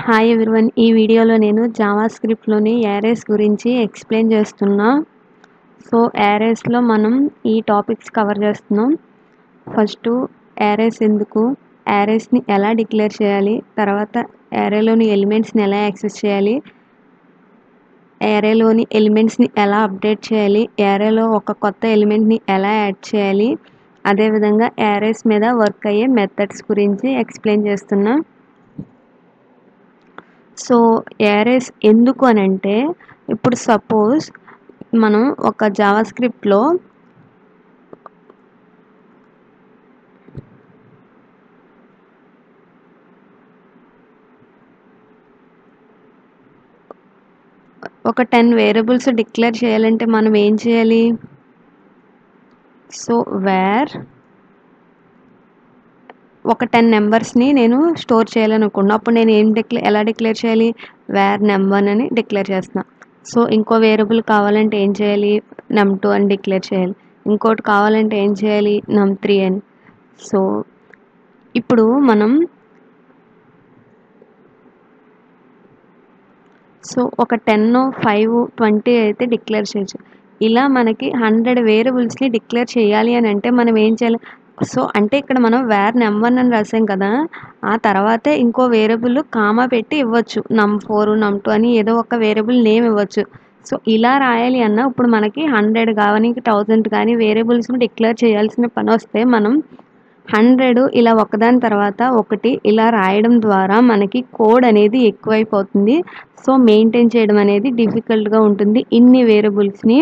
hi everyone ఈ వీడియోలో నేను జావా స్క్రిప్ట్లోని యారేస్ గురించి ఎక్స్ప్లెయిన్ చేస్తున్నా సో యారేస్లో మనం ఈ టాపిక్స్ కవర్ చేస్తున్నాం ఫస్ట్ యారేస్ ఎందుకు యారేస్ని ఎలా డిక్లేర్ చేయాలి తర్వాత యారేలోని ఎలిమెంట్స్ని ఎలా యాక్సెస్ చేయాలి యారేలోని ఎలిమెంట్స్ని ఎలా అప్డేట్ చేయాలి యారేలో ఒక కొత్త ఎలిమెంట్ని ఎలా యాడ్ చేయాలి అదేవిధంగా యారేస్ మీద వర్క్ అయ్యే మెథడ్స్ గురించి ఎక్స్ప్లెయిన్ చేస్తున్నా సో యారేస్ ఎందుకు అని అంటే ఇప్పుడు సపోజ్ మనం ఒక జావా స్క్రిప్ట్లో ఒక టెన్ వేరియబుల్స్ డిక్లేర్ చేయాలంటే మనం ఏం చేయాలి సో వేర్ ఒక టెన్ నెంబర్స్ని నేను స్టోర్ చేయాలనుకున్నా అప్పుడు నేను ఏం డిక్లే ఎలా డిక్లేర్ చేయాలి వేర్ నెంబర్ అని డిక్లేర్ చేస్తున్నా సో ఇంకో వేరియబుల్ కావాలంటే ఏం చేయాలి నమ్ టూ అని డిక్లేర్ చేయాలి ఇంకోటి కావాలంటే ఏం చేయాలి నమ్ త్రీ అని సో ఇప్పుడు మనం సో ఒక టెన్ ఫైవ్ ట్వంటీ అయితే డిక్లేర్ చేయొచ్చు ఇలా మనకి హండ్రెడ్ వేరియబుల్స్ని డిక్లేర్ చేయాలి అని అంటే మనం ఏం చేయాలి సో అంటే ఇక్కడ మనం వేర్ నెంబర్ అని రాసాం కదా ఆ తర్వాతే ఇంకో వేరియబుల్ కామా పెట్టి ఇవ్వచ్చు నమ్ ఫోర్ నమ్ టూ అని ఏదో ఒక వేరియబుల్ నేమ్ ఇవ్వచ్చు సో ఇలా రాయాలి అన్న ఇప్పుడు మనకి హండ్రెడ్ కానీ థౌజండ్ కానీ వేరియబుల్స్ని డిక్లేర్ చేయాల్సిన పని వస్తే మనం హండ్రెడ్ ఇలా ఒకదాని తర్వాత ఒకటి ఇలా రాయడం ద్వారా మనకి కోడ్ అనేది ఎక్కువైపోతుంది సో మెయింటైన్ చేయడం అనేది డిఫికల్ట్గా ఉంటుంది ఇన్ని వేరియబుల్స్ని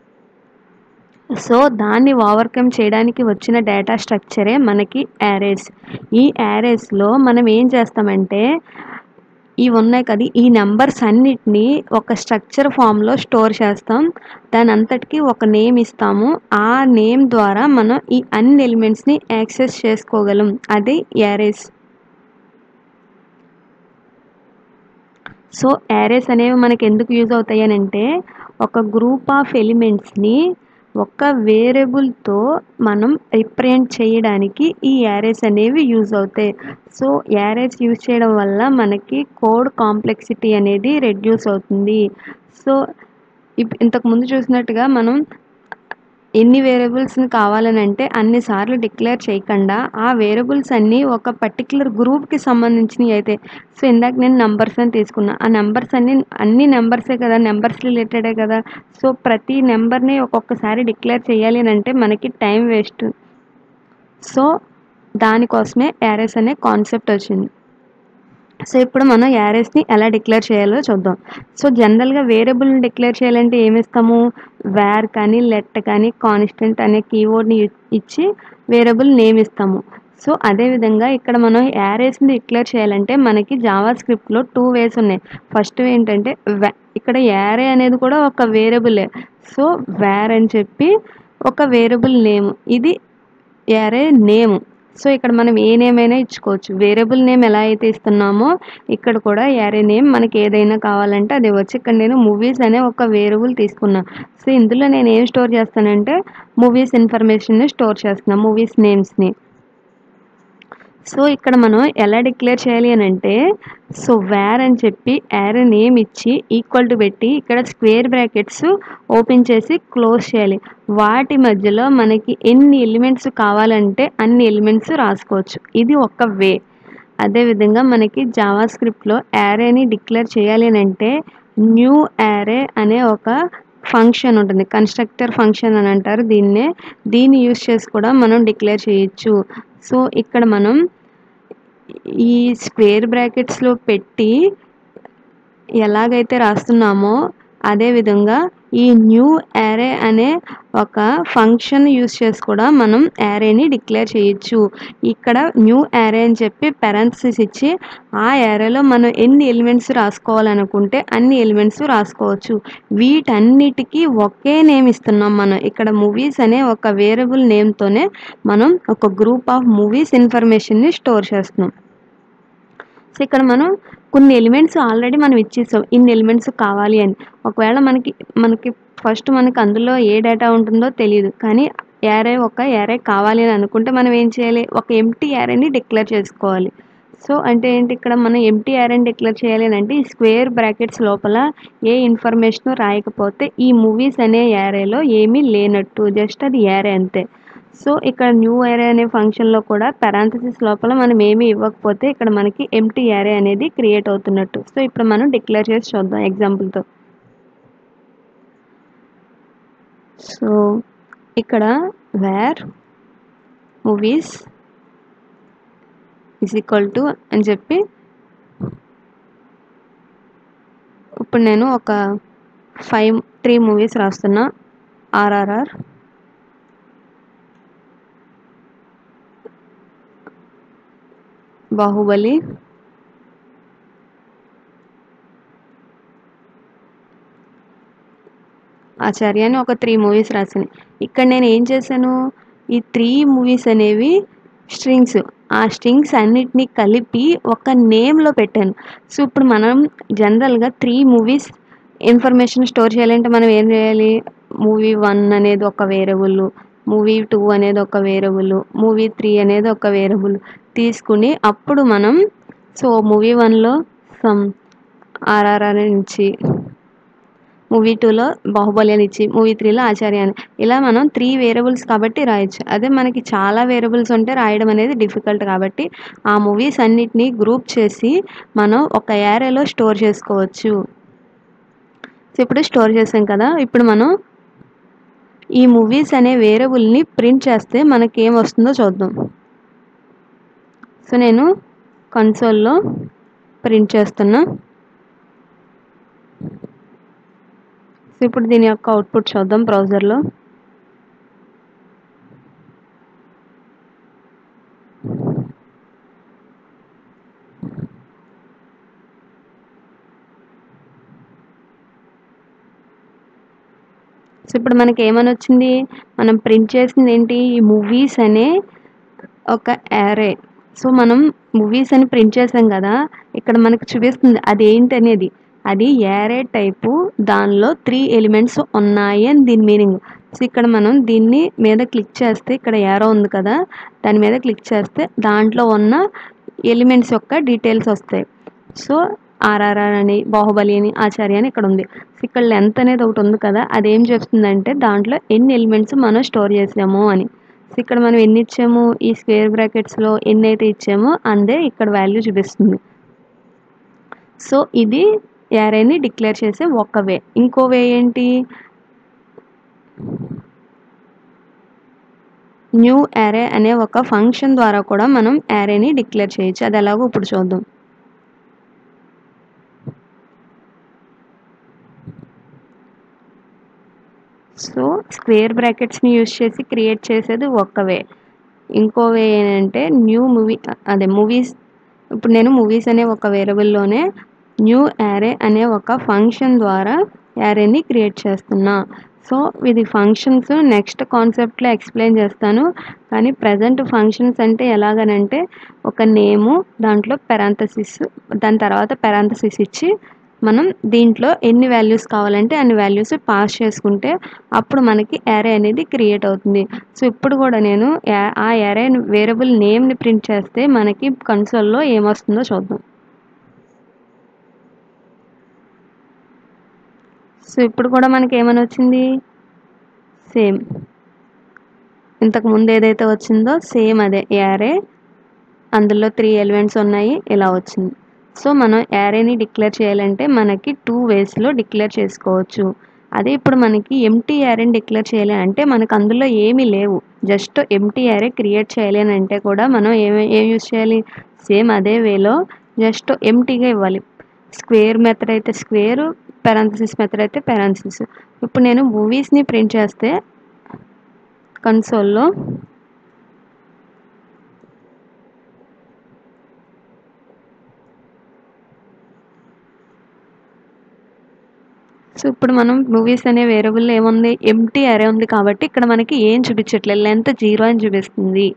సో దాన్ని ఓవర్కమ్ చేయడానికి వచ్చిన డేటా స్ట్రక్చరే మనకి యారేస్ ఈ యారేస్లో మనం ఏం చేస్తామంటే ఇవి ఉన్నాయి కదా ఈ నెంబర్స్ అన్నిటినీ ఒక స్ట్రక్చర్ ఫామ్లో స్టోర్ చేస్తాం దాని అంతటికి ఒక నేమ్ ఇస్తాము ఆ నేమ్ ద్వారా మనం ఈ అన్ని ఎలిమెంట్స్ని యాక్సెస్ చేసుకోగలం అది యారేస్ సో యారేస్ అనేవి మనకి ఎందుకు యూజ్ అవుతాయి అని అంటే ఒక గ్రూప్ ఆఫ్ ఎలిమెంట్స్ని ఒక వేరియబుల్తో మనం రిప్రజెంట్ చేయడానికి ఈ యారేస్ అనేవి యూజ్ అవుతాయి సో యారేస్ యూజ్ చేయడం వల్ల మనకి కోడ్ కాంప్లెక్సిటీ అనేది రెడ్యూస్ అవుతుంది సో ఇంతకు ముందు చూసినట్టుగా మనం ఎన్ని వేరియబుల్స్ని కావాలని అంటే అన్నిసార్లు డిక్లేర్ చేయకుండా ఆ వేరియబుల్స్ అన్నీ ఒక పర్టికులర్ గ్రూప్కి సంబంధించినవి అయితే సో ఇందాక నేను నెంబర్స్ అని తీసుకున్నా ఆ నెంబర్స్ అన్ని అన్ని నెంబర్సే కదా నెంబర్స్ రిలేటెడే కదా సో ప్రతి నెంబర్ని ఒక్కొక్కసారి డిక్లేర్ చేయాలి అని అంటే మనకి టైం వేస్ట్ సో దానికోసమే యారేస్ అనే కాన్సెప్ట్ వచ్చింది సో ఇప్పుడు మనం యారేస్ని ఎలా డిక్లేర్ చేయాలో చూద్దాం సో జనరల్గా వేరియబుల్ని డిక్లేర్ చేయాలంటే ఏమి ఇస్తాము వేర్ కానీ లెట్ కానీ కాన్స్టెంట్ అనే కీవర్డ్ని ఇచ్చి వేరియబుల్ నేమ్ ఇస్తాము సో అదేవిధంగా ఇక్కడ మనం యారేస్ని డిక్లేర్ చేయాలంటే మనకి జావా స్క్రిప్ట్లో టూ వేస్ ఉన్నాయి ఫస్ట్ ఏంటంటే ఇక్కడ యారే అనేది కూడా ఒక వేరియబులే సో వేర్ అని చెప్పి ఒక వేరియబుల్ నేమ్ ఇది యారే నేమ్ సో ఇక్కడ మనం ఏ నేమ్ అయినా ఇచ్చుకోవచ్చు వేరియబుల్ నేమ్ ఎలా అయితే ఇస్తున్నామో ఇక్కడ కూడా యారే నేమ్ మనకి ఏదైనా కావాలంటే అది వచ్చి ఇక్కడ నేను మూవీస్ అనే ఒక వేరియబుల్ తీసుకున్నా సో ఇందులో నేను ఏం స్టోర్ చేస్తానంటే మూవీస్ ఇన్ఫర్మేషన్ని స్టోర్ చేస్తున్నా మూవీస్ నేమ్స్ని సో ఇక్కడ మనం ఎలా డిక్లేర్ చేయాలి అని అంటే సో వేర్ అని చెప్పి యారే నేమ్ ఇచ్చి ఈక్వల్ టు పెట్టి ఇక్కడ స్క్వేర్ బ్రాకెట్స్ ఓపెన్ చేసి క్లోజ్ చేయాలి వాటి మధ్యలో మనకి ఎన్ని ఎలిమెంట్స్ కావాలంటే అన్ని ఎలిమెంట్స్ రాసుకోవచ్చు ఇది ఒక వే అదేవిధంగా మనకి జావా స్క్రిప్ట్లో యారేని డిక్లేర్ చేయాలి అని అంటే న్యూ యారే అనే ఒక ఫంక్షన్ ఉంటుంది కన్స్ట్రక్టర్ ఫంక్షన్ అని అంటారు దీన్నే దీన్ని యూస్ చేసి కూడా మనం డిక్లేర్ చేయొచ్చు సో ఇక్కడ మనం ఈ స్క్వేర్ బ్రాకెట్స్లో పెట్టి ఎలాగైతే రాస్తున్నామో అదేవిధంగా ఈ న్యూ యారే అనే ఒక ఫంక్షన్ యూస్ చేసి కూడా మనం యారేని డిక్లేర్ చేయొచ్చు ఇక్కడ న్యూ యారే అని చెప్పి పెరాన్సిస్ ఇచ్చి ఆ యారేలో మనం ఎన్ని ఎలిమెంట్స్ రాసుకోవాలనుకుంటే అన్ని ఎలిమెంట్స్ రాసుకోవచ్చు వీటన్నిటికీ ఒకే నేమ్ ఇస్తున్నాం మనం ఇక్కడ మూవీస్ అనే ఒక వేరియబుల్ నేమ్తోనే మనం ఒక గ్రూప్ ఆఫ్ మూవీస్ ఇన్ఫర్మేషన్ని స్టోర్ చేస్తున్నాం సో ఇక్కడ మనం కొన్ని ఎలిమెంట్స్ ఆల్రెడీ మనం ఇచ్చేసాం ఇన్ని ఎలిమెంట్స్ కావాలి అని ఒకవేళ మనకి మనకి ఫస్ట్ మనకి అందులో ఏ డేటా ఉంటుందో తెలియదు కానీ యారే ఒక యారే కావాలి అని అనుకుంటే మనం ఏం చేయాలి ఒక ఎంటీ యారేని డిక్లేర్ చేసుకోవాలి సో అంటే ఏంటి ఇక్కడ మనం ఎంటీ యారేని డిక్లేర్ చేయాలి అని అంటే ఈ స్క్వేర్ బ్రాకెట్స్ లోపల ఏ ఇన్ఫర్మేషన్ రాయకపోతే ఈ మూవీస్ అనే యారేలో ఏమీ లేనట్టు జస్ట్ అది యారే అంతే సో ఇక్కడ న్యూ యారే అనే ఫంక్షన్లో కూడా పెరాంథసిస్ లోపల మనం ఏమీ ఇవ్వకపోతే ఇక్కడ మనకి ఎంటీ యారే అనేది క్రియేట్ అవుతున్నట్టు సో ఇప్పుడు మనం డిక్లేర్ చేసి చూద్దాం ఎగ్జాంపుల్తో సో ఇక్కడ var movies is equal to అని చెప్పి ఇప్పుడు నేను ఒక ఫైవ్ త్రీ మూవీస్ రాస్తున్నా ఆర్ఆర్ఆర్ బాహుబలి ఆచార్య అని ఒక త్రీ మూవీస్ రాసాను ఇక్కడ నేను ఏం చేశాను ఈ త్రీ మూవీస్ అనేవి స్ట్రింగ్స్ ఆ స్ట్రింగ్స్ అన్నిటినీ కలిపి ఒక నేమ్లో పెట్టాను సో ఇప్పుడు మనం జనరల్గా త్రీ మూవీస్ ఇన్ఫర్మేషన్ స్టోర్ చేయాలంటే మనం ఏం చేయాలి మూవీ వన్ అనేది ఒక వేరియబుల్ మూవీ టూ అనేది ఒక వేరియబుల్ మూవీ త్రీ అనేది ఒక వేరియబుల్ తీసుకుని అప్పుడు మనం సో మూవీ వన్లో సమ్ ఆర్ఆర్ఆర్ నుంచి మూవీ టూలో బాహుబలి అని ఇచ్చి మూవీ త్రీలో ఆచార్య అని ఇలా మనం త్రీ వేరియబుల్స్ కాబట్టి రాయొచ్చు అదే మనకి చాలా వేరియబుల్స్ ఉంటే రాయడం అనేది డిఫికల్ట్ కాబట్టి ఆ మూవీస్ అన్నిటినీ గ్రూప్ చేసి మనం ఒక యారేలో స్టోర్ చేసుకోవచ్చు సో ఇప్పుడు స్టోర్ చేసాం కదా ఇప్పుడు మనం ఈ మూవీస్ అనే వేరియబుల్ని ప్రింట్ చేస్తే మనకి ఏం వస్తుందో చూద్దాం సో నేను కన్సోల్లో ప్రింట్ చేస్తున్నా సో ఇప్పుడు దీని యొక్క అవుట్పుట్ చూద్దాం బ్రౌజర్లో సో ఇప్పుడు మనకి ఏమని వచ్చింది మనం ప్రింట్ చేసింది ఏంటి ఈ మూవీస్ అనే ఒక యారే సో మనం మూవీస్ అని ప్రింట్ చేసాం కదా ఇక్కడ మనకు చూపిస్తుంది అది ఏంటి అనేది అది యారే టైపు దానిలో త్రీ ఎలిమెంట్స్ ఉన్నాయి అని దీని మీనింగ్ సో ఇక్కడ మనం దీన్ని మీద క్లిక్ చేస్తే ఇక్కడ యారో ఉంది కదా దాని మీద క్లిక్ చేస్తే దాంట్లో ఉన్న ఎలిమెంట్స్ యొక్క డీటెయిల్స్ వస్తాయి సో ఆర్ఆర్ఆర్ అని బాహుబలి అని ఆచార్య అని ఇక్కడ ఉంది సో ఇక్కడ లెంత్ అనేది ఒకటి ఉంది కదా అదేం చెప్తుందంటే దాంట్లో ఎన్ని ఎలిమెంట్స్ మనం స్టోర్ చేసాము అని సో ఇక్కడ మనం ఎన్ని ఇచ్చాము ఈ స్క్వేర్ బ్రాకెట్స్లో ఎన్ని అయితే ఇచ్చామో అందే ఇక్కడ వాల్యూ చూపిస్తుంది సో ఇది యారేని డిక్లేర్ చేసే ఒక వే ఇంకో వే ఏంటి న్యూ యారే అనే ఒక ఫంక్షన్ ద్వారా కూడా మనం యారేని డిక్లేర్ చేయొచ్చు అది ఎలాగో ఇప్పుడు చూద్దాం సో స్క్వేర్ బ్రాకెట్స్ని యూజ్ చేసి క్రియేట్ చేసేది ఒక వే ఇంకో వే ఏంటంటే న్యూ మూవీ అదే మూవీస్ ఇప్పుడు నేను మూవీస్ అనే ఒక వేరియబుల్లోనే న్యూ యారే అనే ఒక ఫంక్షన్ ద్వారా యారేని క్రియేట్ చేస్తున్నా సో ఇది ఫంక్షన్స్ నెక్స్ట్ కాన్సెప్ట్లో ఎక్స్ప్లెయిన్ చేస్తాను కానీ ప్రజెంట్ ఫంక్షన్స్ అంటే ఎలాగనంటే ఒక నేము దాంట్లో పెరాంథసిస్ దాని తర్వాత పెరాంథసిస్ ఇచ్చి మనం దీంట్లో ఎన్ని వాల్యూస్ కావాలంటే అన్ని వాల్యూస్ పాస్ చేసుకుంటే అప్పుడు మనకి యారే అనేది క్రియేట్ అవుతుంది సో ఇప్పుడు కూడా నేను ఆ యారే వేరియబుల్ నేమ్ని ప్రింట్ చేస్తే మనకి కన్సోల్లో ఏమొస్తుందో చూద్దాం సో ఇప్పుడు కూడా మనకి ఏమని వచ్చింది సేమ్ ఇంతకు ముందు ఏదైతే వచ్చిందో సేమ్ అదే యారే అందులో త్రీ ఎలిమెంట్స్ ఉన్నాయి ఇలా వచ్చింది సో మనం యారేని డిక్లేర్ చేయాలంటే మనకి టూ వేస్లో డిక్లేర్ చేసుకోవచ్చు అదే ఇప్పుడు మనకి ఎంటీ యారేని డిక్లేర్ చేయాలి అంటే మనకు అందులో ఏమీ లేవు జస్ట్ ఎంటీ యారే క్రియేట్ చేయాలి అని అంటే కూడా మనం ఏం ఏం యూస్ చేయాలి సేమ్ అదే వేలో జస్ట్ ఎంటీగా ఇవ్వాలి స్క్వేర్ మెథడ్ అయితే స్క్వేర్ పెరాంథసిస్ మెథడ్ అయితే పెరాంథసిస్ ఇప్పుడు నేను మూవీస్ని ప్రింట్ చేస్తే కన్సోల్లో సో ఇప్పుడు మనం మూవీస్ అనే వేరియబుల్ ఏముంది ఎంటీ అరే ఉంది కాబట్టి ఇక్కడ మనకి ఏం చూపించట్లేదు లెంత్ జీరో అని చూపిస్తుంది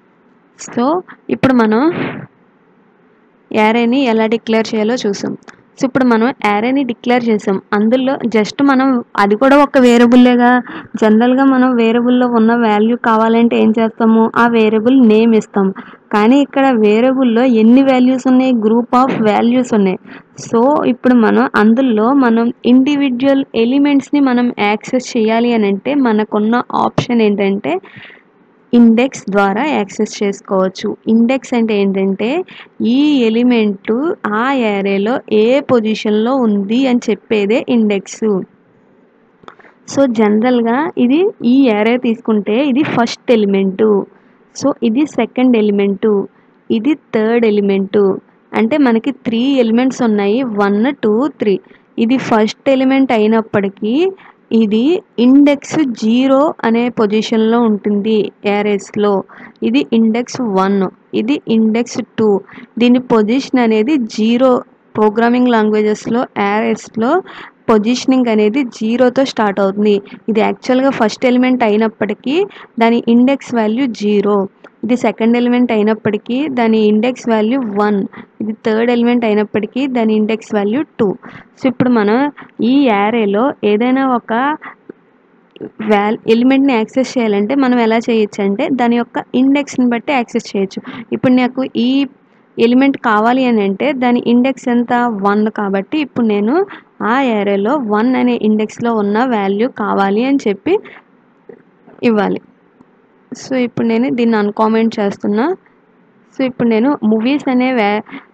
సో ఇప్పుడు మనం యారేని ఎలా డిక్లేర్ చేయాలో చూసాం సో ఇప్పుడు మనం యారేని డిక్లేర్ చేసాం అందులో జస్ట్ మనం అది కూడా ఒక వేరియబుల్లేగా జనరల్గా మనం వేరియబుల్లో ఉన్న వాల్యూ కావాలంటే ఏం చేస్తాము ఆ వేరియబుల్ నేమ్ ఇస్తాం కానీ ఇక్కడ వేరియబుల్లో ఎన్ని వాల్యూస్ ఉన్నాయి గ్రూప్ ఆఫ్ వాల్యూస్ ఉన్నాయి సో ఇప్పుడు మనం అందులో మనం ఇండివిజువల్ ఎలిమెంట్స్ని మనం యాక్సెస్ చేయాలి అని అంటే మనకున్న ఆప్షన్ ఏంటంటే ఇండెక్స్ ద్వారా యాక్సెస్ చేసుకోవచ్చు ఇండెక్స్ అంటే ఏంటంటే ఈ ఎలిమెంట్ ఆ యారేలో ఏ పొజిషన్లో ఉంది అని చెప్పేదే ఇండెక్స్ సో జనరల్గా ఇది ఈ యారే తీసుకుంటే ఇది ఫస్ట్ ఎలిమెంటు సో ఇది సెకండ్ ఎలిమెంటు ఇది థర్డ్ ఎలిమెంటు అంటే మనకి త్రీ ఎలిమెంట్స్ ఉన్నాయి వన్ టూ త్రీ ఇది ఫస్ట్ ఎలిమెంట్ అయినప్పటికీ ఇది ఇండెక్స్ జీరో అనే పొజిషన్లో ఉంటుంది యారేస్లో ఇది ఇండెక్స్ వన్ ఇది ఇండెక్స్ టూ దీని పొజిషన్ అనేది జీరో ప్రోగ్రామింగ్ లాంగ్వేజెస్లో యారేస్లో పొజిషనింగ్ అనేది జీరోతో స్టార్ట్ అవుతుంది ఇది యాక్చువల్గా ఫస్ట్ ఎలిమెంట్ అయినప్పటికీ దాని ఇండెక్స్ వాల్యూ జీరో ఇది సెకండ్ ఎలిమెంట్ అయినప్పటికీ దాని ఇండెక్స్ వాల్యూ వన్ ఇది థర్డ్ ఎలిమెంట్ అయినప్పటికీ దాని ఇండెక్స్ వాల్యూ టూ సో ఇప్పుడు మనం ఈ యారేలో ఏదైనా ఒక వాల్ ఎలిమెంట్ని యాక్సెస్ చేయాలంటే మనం ఎలా చేయొచ్చు అంటే దాని యొక్క ఇండెక్స్ని బట్టి యాక్సెస్ చేయొచ్చు ఇప్పుడు నాకు ఈ ఎలిమెంట్ కావాలి అని అంటే దాని ఇండెక్స్ ఎంత వన్ కాబట్టి ఇప్పుడు నేను ఆ ఏరియాలో వన్ అనే ఇండెక్స్లో ఉన్న వాల్యూ కావాలి అని చెప్పి ఇవ్వాలి సో ఇప్పుడు నేను దీన్ని అన్కామెంట్ చేస్తున్నా సో ఇప్పుడు నేను మూవీస్ అనే వ్యా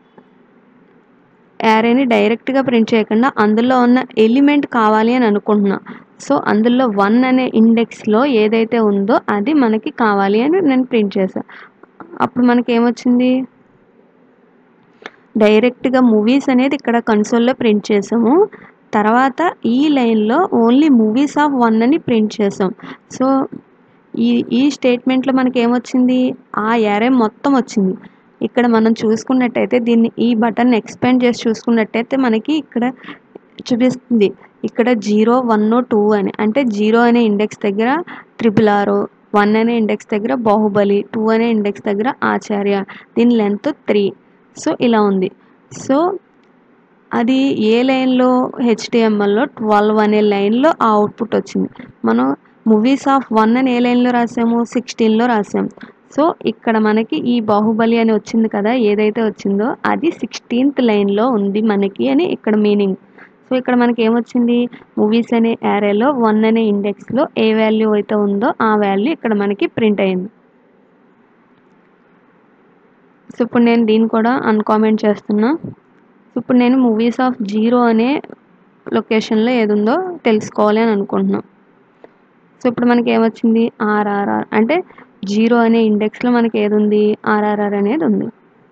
యారేని డైరెక్ట్గా ప్రింట్ చేయకుండా అందులో ఉన్న ఎలిమెంట్ కావాలి అని అనుకుంటున్నా సో అందులో వన్ అనే ఇండెక్స్లో ఏదైతే ఉందో అది మనకి కావాలి అని నేను ప్రింట్ చేశాను అప్పుడు మనకి ఏమొచ్చింది డైరెక్ట్గా మూవీస్ అనేది ఇక్కడ కన్సోల్లో ప్రింట్ చేసాము తర్వాత ఈ లైన్లో ఓన్లీ మూవీస్ ఆఫ్ వన్ అని ప్రింట్ చేసాం సో ఈ ఈ స్టేట్మెంట్లో మనకి ఏమొచ్చింది ఆ యారే మొత్తం వచ్చింది ఇక్కడ మనం చూసుకున్నట్టయితే దీన్ని ఈ బటన్ ఎక్స్పాండ్ చేసి చూసుకున్నట్టయితే మనకి ఇక్కడ చూపిస్తుంది ఇక్కడ జీరో వన్ టూ అని అంటే జీరో అనే ఇండెక్స్ దగ్గర ట్రిపుల్ ఆర్ వన్ అనే ఇండెక్స్ దగ్గర బాహుబలి టూ అనే ఇండెక్స్ దగ్గర ఆచార్య దీని లెంత్ త్రీ సో ఇలా ఉంది సో అది ఏ లైన్లో హెచ్డిఎంఎల్లో ట్వెల్వ్ అనే లైన్లో ఆ అవుట్పుట్ వచ్చింది మనం మూవీస్ ఆఫ్ వన్ అని ఏ లైన్లో రాసాము సిక్స్టీన్లో రాసాం సో ఇక్కడ మనకి ఈ బాహుబలి అని వచ్చింది కదా ఏదైతే వచ్చిందో అది సిక్స్టీన్త్ లైన్లో ఉంది మనకి అని ఇక్కడ మీనింగ్ సో ఇక్కడ మనకి ఏమొచ్చింది మూవీస్ అనే యారేలో వన్ అనే ఇండెక్స్లో ఏ వాల్యూ అయితే ఉందో ఆ వాల్యూ ఇక్కడ మనకి ప్రింట్ అయింది సో ఇప్పుడు నేను దీన్ని కూడా అన్కామెంట్ చేస్తున్నా సో ఇప్పుడు నేను మూవీస్ ఆఫ్ జీరో అనే లొకేషన్లో ఏది ఉందో తెలుసుకోవాలి అని అనుకుంటున్నాం సో ఇప్పుడు మనకి ఏమొచ్చింది ఆర్ఆర్ఆర్ అంటే జీరో అనే ఇండెక్స్లో మనకి ఏది ఉంది ఆర్ఆర్ఆర్ అనేది ఉంది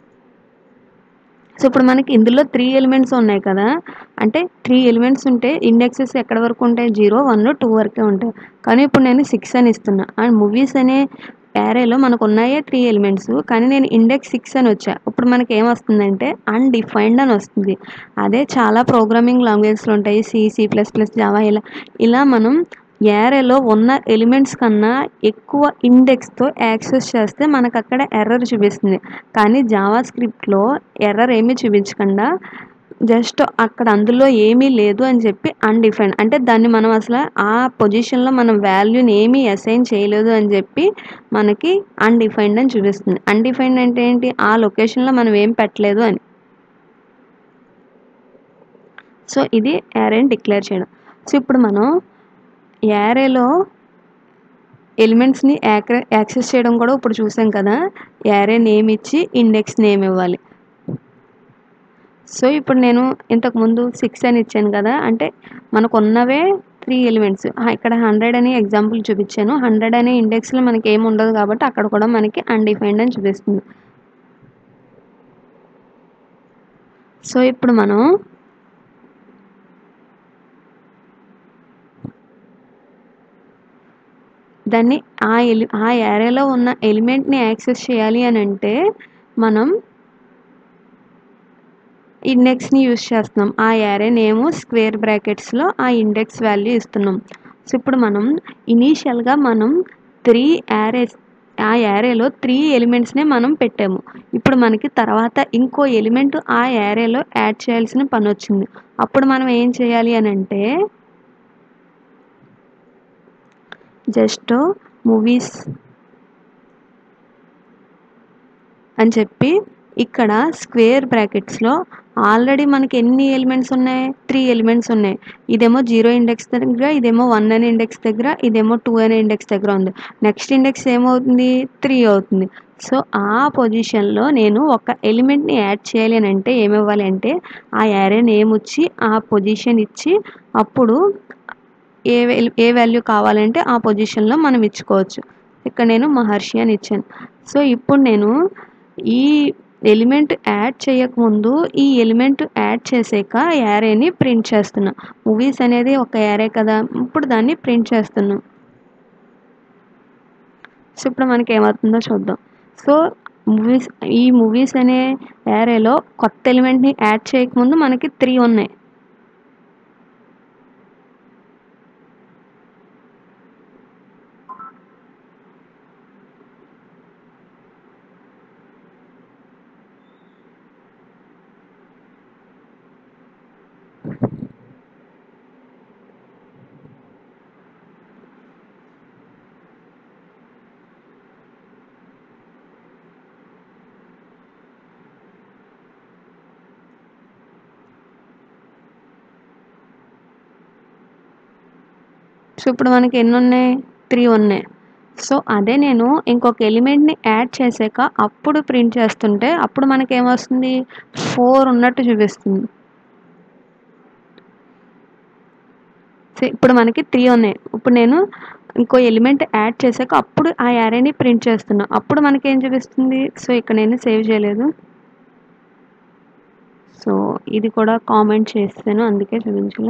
సో ఇప్పుడు మనకి ఇందులో త్రీ ఎలిమెంట్స్ ఉన్నాయి కదా అంటే త్రీ ఎలిమెంట్స్ ఉంటే ఇండెక్సెస్ ఎక్కడ వరకు ఉంటాయి జీరో వన్ టూ వరకే ఉంటాయి కానీ ఇప్పుడు నేను సిక్స్ అని ఇస్తున్నా అండ్ మూవీస్ అనే యారేలో మనకు ఉన్నాయే త్రీ ఎలిమెంట్స్ కానీ నేను ఇండెక్స్ సిక్స్ అని వచ్చా ఇప్పుడు మనకి ఏమొస్తుందంటే అన్డిఫైన్డ్ అని వస్తుంది అదే చాలా ప్రోగ్రామింగ్ లాంగ్వేజెస్లో ఉంటాయి C C plus plus Java ఇలా ఇలా మనం యారేలో ఉన్న ఎలిమెంట్స్ కన్నా ఎక్కువ ఇండెక్స్తో యాక్సెస్ చేస్తే మనకు అక్కడ ఎర్రర్ చూపిస్తుంది కానీ జావా స్క్రిప్ట్లో ఎర్రర్ ఏమీ చూపించకుండా జస్ట్ అక్కడ అందులో ఏమీ లేదు అని చెప్పి అన్డిఫైన్డ్ అంటే దాన్ని మనం అసలు ఆ పొజిషన్లో మనం వాల్యూని ఏమీ అసైన్ చేయలేదు అని చెప్పి మనకి అన్డిఫైన్డ్ అని చూపిస్తుంది అన్డిఫైన్డ్ అంటే ఏంటి ఆ లొకేషన్లో మనం ఏం పెట్టలేదు అని సో ఇది యారేని డిక్లేర్ చేయడం సో ఇప్పుడు మనం యారేలో ఎలిమెంట్స్ని యాక్ర యాక్సెస్ చేయడం కూడా ఇప్పుడు చూసాం కదా యారే నేమ్ ఇచ్చి ఇండెక్స్ నేమ్ ఇవ్వాలి సో ఇప్పుడు నేను ఇంతకుముందు సిక్స్ అని ఇచ్చాను కదా అంటే మనకు ఉన్నవే త్రీ ఎలిమెంట్స్ ఇక్కడ హండ్రెడ్ అని ఎగ్జాంపుల్ చూపించాను హండ్రెడ్ అనే ఇండెక్స్లో మనకి ఏమి ఉండదు కాబట్టి అక్కడ కూడా మనకి అన్డిఫైన్డ్ అని చూపిస్తుంది సో ఇప్పుడు మనం దాన్ని ఆ ఎలి ఆ ఏరియాలో ఉన్న ఎలిమెంట్ని యాక్సెస్ చేయాలి అని అంటే మనం ఇండెక్స్ని యూస్ చేస్తున్నాం ఆ యారే నేము స్క్వేర్ బ్రాకెట్స్లో ఆ ఇండెక్స్ వాల్యూ ఇస్తున్నాం సో ఇప్పుడు మనం ఇనీషియల్గా మనం త్రీ యారేస్ ఆ యారేలో త్రీ ఎలిమెంట్స్నే మనం పెట్టాము ఇప్పుడు మనకి తర్వాత ఇంకో ఎలిమెంట్ ఆ యారేలో యాడ్ చేయాల్సిన పని వచ్చింది అప్పుడు మనం ఏం చేయాలి అని అంటే జస్ట్ మూవీస్ అని చెప్పి ఇక్కడ స్క్వేర్ బ్రాకెట్స్లో ఆల్రెడీ మనకి ఎన్ని ఎలిమెంట్స్ ఉన్నాయి త్రీ ఎలిమెంట్స్ ఉన్నాయి ఇదేమో జీరో ఇండెక్స్ దగ్గర ఇదేమో వన్ అనే ఇండెక్స్ దగ్గర ఇదేమో టూ అనే ఇండెక్స్ దగ్గర ఉంది నెక్స్ట్ ఇండెక్స్ ఏమవుతుంది త్రీ అవుతుంది సో ఆ పొజిషన్లో నేను ఒక ఎలిమెంట్ని యాడ్ చేయాలి అని అంటే ఏమివ్వాలి అంటే ఆ యారే నేమ్ వచ్చి ఆ పొజిషన్ ఇచ్చి అప్పుడు ఏ వాల్యూ ఏ వాల్యూ కావాలంటే ఆ పొజిషన్లో మనం ఇచ్చుకోవచ్చు ఇక్కడ నేను మహర్షి అని ఇచ్చాను సో ఇప్పుడు నేను ఈ ఎలిమెంట్ యాడ్ చేయకముందు ఈ ఎలిమెంట్ యాడ్ చేసాక యారేని ప్రింట్ చేస్తున్నా మూవీస్ అనేది ఒక యారే కదా ఇప్పుడు దాన్ని ప్రింట్ చేస్తున్నాం సో ఇప్పుడు మనకి ఏమవుతుందో చూద్దాం సో మూవీస్ ఈ మూవీస్ అనే యారేలో కొత్త ఎలిమెంట్ని యాడ్ చేయకముందు మనకి త్రీ ఉన్నాయి సో ఇప్పుడు మనకి ఎన్ని ఉన్నాయి త్రీ ఉన్నాయి సో అదే నేను ఇంకొక ఎలిమెంట్ని యాడ్ చేసాక అప్పుడు ప్రింట్ చేస్తుంటే అప్పుడు మనకి ఏమొస్తుంది ఫోర్ ఉన్నట్టు చూపిస్తుంది సో ఇప్పుడు మనకి త్రీ ఉన్నాయి ఇప్పుడు నేను ఇంకో ఎలిమెంట్ యాడ్ చేశాక అప్పుడు ఆ యారేని ప్రింట్ చేస్తున్నా అప్పుడు మనకి ఏం చూపిస్తుంది సో ఇక్కడ నేను సేవ్ చేయలేదు సో ఇది కూడా కామెంట్ చేస్తాను అందుకే చూపించలే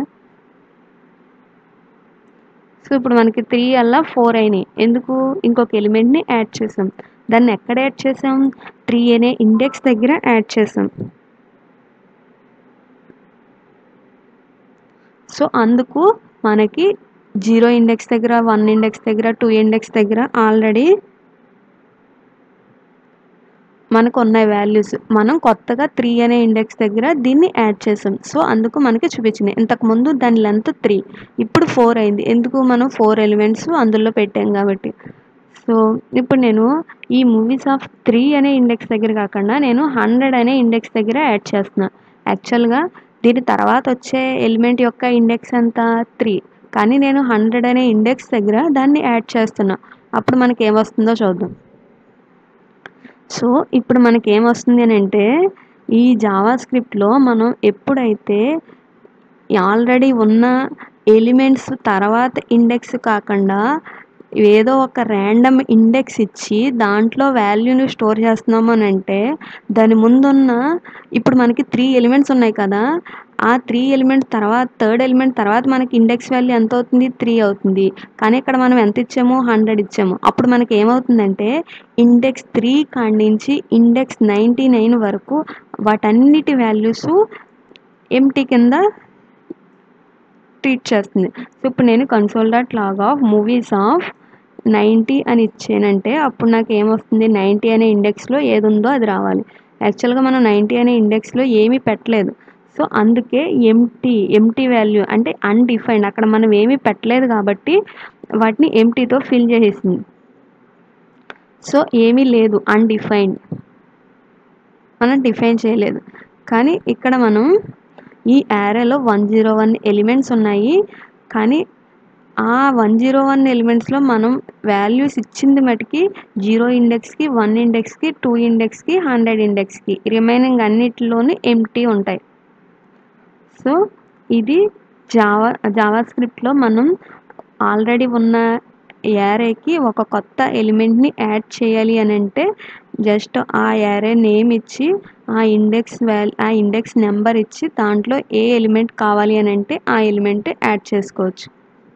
సో ఇప్పుడు మనకి త్రీ అలా ఫోర్ అయినాయి ఎందుకు ఇంకొక ఎలిమెంట్ని యాడ్ చేసాం దాన్ని ఎక్కడ యాడ్ చేసాం త్రీ అనే ఇండెక్స్ దగ్గర యాడ్ చేసాం సో అందుకు మనకి జీరో ఇండెక్స్ దగ్గర వన్ ఇండెక్స్ దగ్గర టూ ఇండెక్స్ దగ్గర ఆల్రెడీ మనకు ఉన్నాయి వాల్యూస్ మనం కొత్తగా త్రీ అనే ఇండెక్స్ దగ్గర దీన్ని యాడ్ చేసాం సో అందుకు మనకి చూపించింది ఇంతకుముందు దాని లెంత్ త్రీ ఇప్పుడు ఫోర్ అయింది ఎందుకు మనం ఫోర్ ఎలిమెంట్స్ అందులో పెట్టాం కాబట్టి సో ఇప్పుడు నేను ఈ మూవీస్ ఆఫ్ త్రీ అనే ఇండెక్స్ దగ్గర కాకుండా నేను హండ్రెడ్ అనే ఇండెక్స్ దగ్గర యాడ్ చేస్తున్నా యాక్చువల్గా దీని తర్వాత వచ్చే ఎలిమెంట్ యొక్క ఇండెక్స్ ఎంత త్రీ కానీ నేను హండ్రెడ్ అనే ఇండెక్స్ దగ్గర దాన్ని యాడ్ చేస్తున్నా అప్పుడు మనకి ఏమొస్తుందో చూద్దాం సో ఇప్పుడు మనకి ఏమొస్తుంది అని అంటే ఈ జావా స్క్రిప్ట్లో మనం ఎప్పుడైతే ఆల్రెడీ ఉన్న ఎలిమెంట్స్ తర్వాత ఇండెక్స్ కాకుండా ఏదో ఒక ర్యాండమ్ ఇండెక్స్ ఇచ్చి దాంట్లో వాల్యూని స్టోర్ చేస్తున్నాము అని అంటే దాని ముందున్న ఇప్పుడు మనకి త్రీ ఎలిమెంట్స్ ఉన్నాయి కదా ఆ త్రీ ఎలిమెంట్స్ తర్వాత థర్డ్ ఎలిమెంట్ తర్వాత మనకి ఇండెక్స్ వాల్యూ ఎంత అవుతుంది త్రీ అవుతుంది కానీ ఇక్కడ మనం ఎంత ఇచ్చాము హండ్రెడ్ ఇచ్చాము అప్పుడు మనకి ఏమవుతుందంటే ఇండెక్స్ త్రీ కాడి నుంచి ఇండెక్స్ నైంటీ నైన్ వరకు వాటన్నిటి వాల్యూస్ ఎంటీ కింద ట్రీట్ చేస్తుంది సో ఇప్పుడు నేను console dot log of movies of ninety అని ఇచ్చానంటే అప్పుడు నాకు ఏమొస్తుంది నైంటీ అనే ఇండెక్స్లో ఏది ఉందో అది రావాలి యాక్చువల్గా మనం నైంటీ అనే ఇండెక్స్లో ఏమీ పెట్టలేదు సో అందుకే ఎంటీ ఎంటీ వాల్యూ అంటే అన్డిఫైన్డ్ అక్కడ మనం ఏమీ పెట్టలేదు కాబట్టి వాటిని ఎంటీతో ఫిల్ చేసేసింది సో ఏమీ లేదు అన్డిఫైన్డ్ మనం డిఫైన్ చేయలేదు కానీ ఇక్కడ మనం ఈ యారేలో వన్ జీరో వన్ ఎలిమెంట్స్ ఉన్నాయి కానీ ఆ వన్ జీరో వన్ ఎలిమెంట్స్లో మనం వాల్యూస్ ఇచ్చింది మటుకి జీరో ఇండెక్స్కి వన్ ఇండెక్స్కి టూ ఇండెక్స్కి హండ్రెడ్ ఇండెక్స్కి రిమైనింగ్ అన్నిటిలోని ఎంటీ ఉంటాయి సో ఇది జావా జావా స్క్రిప్ట్లో మనం ఆల్రెడీ ఉన్న యారేకి ఒక కొత్త ఎలిమెంట్ని యాడ్ చేయాలి అని అంటే జస్ట్ ఆ యారే నేమ్ ఇచ్చి ఆ ఇండెక్స్ వాల్ ఆ ఇండెక్స్ నెంబర్ ఇచ్చి దాంట్లో ఏ ఎలిమెంట్ కావాలి అని అంటే ఆ ఎలిమెంట్ యాడ్ చేసుకోవచ్చు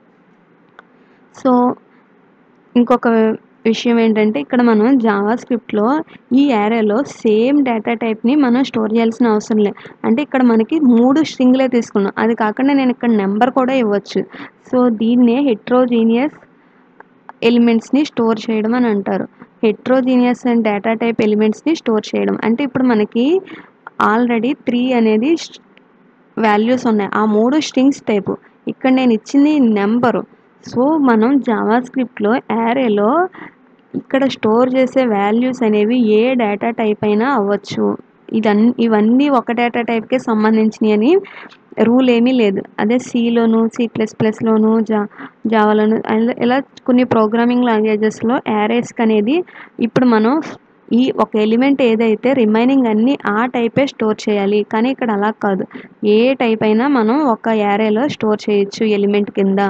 సో ఇంకొక విషయం ఏంటంటే ఇక్కడ మనం జావా స్క్రిప్ట్లో ఈ యారేలో సేమ్ డేటా టైప్ని మనం స్టోర్ చేయాల్సిన అవసరం లేదు అంటే ఇక్కడ మనకి మూడు స్ట్రింగ్లే తీసుకున్నాం అది కాకుండా నేను ఇక్కడ నెంబర్ కూడా ఇవ్వచ్చు సో దీన్నే హెట్రోజీనియస్ ఎలిమెంట్స్ని స్టోర్ చేయడం అని అంటారు హెట్రోజీనియస్ అండ్ డేటా టైప్ ఎలిమెంట్స్ని స్టోర్ చేయడం అంటే ఇప్పుడు మనకి ఆల్రెడీ త్రీ అనేది వాల్యూస్ ఉన్నాయి ఆ మూడు స్ట్రింగ్స్ టైపు ఇక్కడ నేను ఇచ్చింది నెంబరు సో మనం జావా స్క్రిప్ట్లో యారేలో ఇక్కడ స్టోర్ చేసే వాల్యూస్ అనేవి ఏ డేటా టైప్ అయినా అవ్వచ్చు ఇదన్ ఇవన్నీ ఒక డేటా టైప్కే సంబంధించినవి అని రూల్ ఏమీ లేదు అదే సిలోను సి ప్లస్ ప్లస్లోను జా జావాలోను అలా- ఇలా కొన్ని ప్రోగ్రామింగ్ లాంగ్వేజెస్లో యారేస్క్ అనేది ఇప్పుడు మనం ఈ ఒక ఎలిమెంట్ ఏదైతే రిమైనింగ్ అన్నీ ఆ టైపే స్టోర్ చేయాలి కానీ ఇక్కడ అలా కాదు ఏ టైప్ అయినా మనం ఒక యారేలో స్టోర్ చేయొచ్చు ఎలిమెంట్ కింద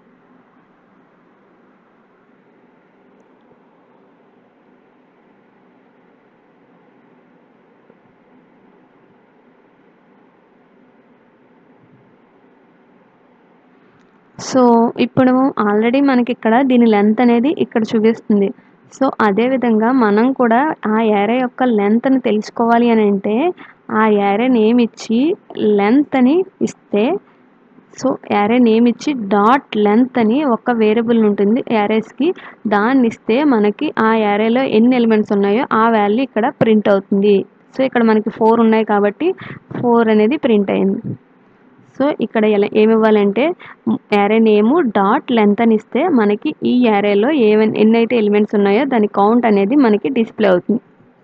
సో ఇప్పుడు ఆల్రెడీ మనకి ఇక్కడ దీని లెంత్ అనేది ఇక్కడ చూపిస్తుంది సో అదేవిధంగా మనం కూడా ఆ యారే యొక్క లెంత్ని తెలుసుకోవాలి అని అంటే ఆ యారే నేమ్ ఇచ్చి లెంత్ అని ఇస్తే సో యారే నేమ్ ఇచ్చి డాట్ లెంత్ అని ఒక వేరియబుల్ ఉంటుంది యారేస్కి దాన్ని ఇస్తే మనకి ఆ యారేలో ఎన్ని ఎలిమెంట్స్ ఉన్నాయో ఆ వాల్యూ ఇక్కడ ప్రింట్ అవుతుంది సో ఇక్కడ మనకి ఫోర్ ఉన్నాయి కాబట్టి ఫోర్ అనేది ప్రింట్ అయింది సో ఇక్కడ ఎలా ఏమి ఇవ్వాలంటే యారే నేము డాట్ లెంత్ అని ఇస్తే మనకి ఈ యారేలో ఏవైనా ఎన్నైతే ఎలిమెంట్స్ ఉన్నాయో దాని కౌంట్ అనేది మనకి డిస్ప్లే అవుతుంది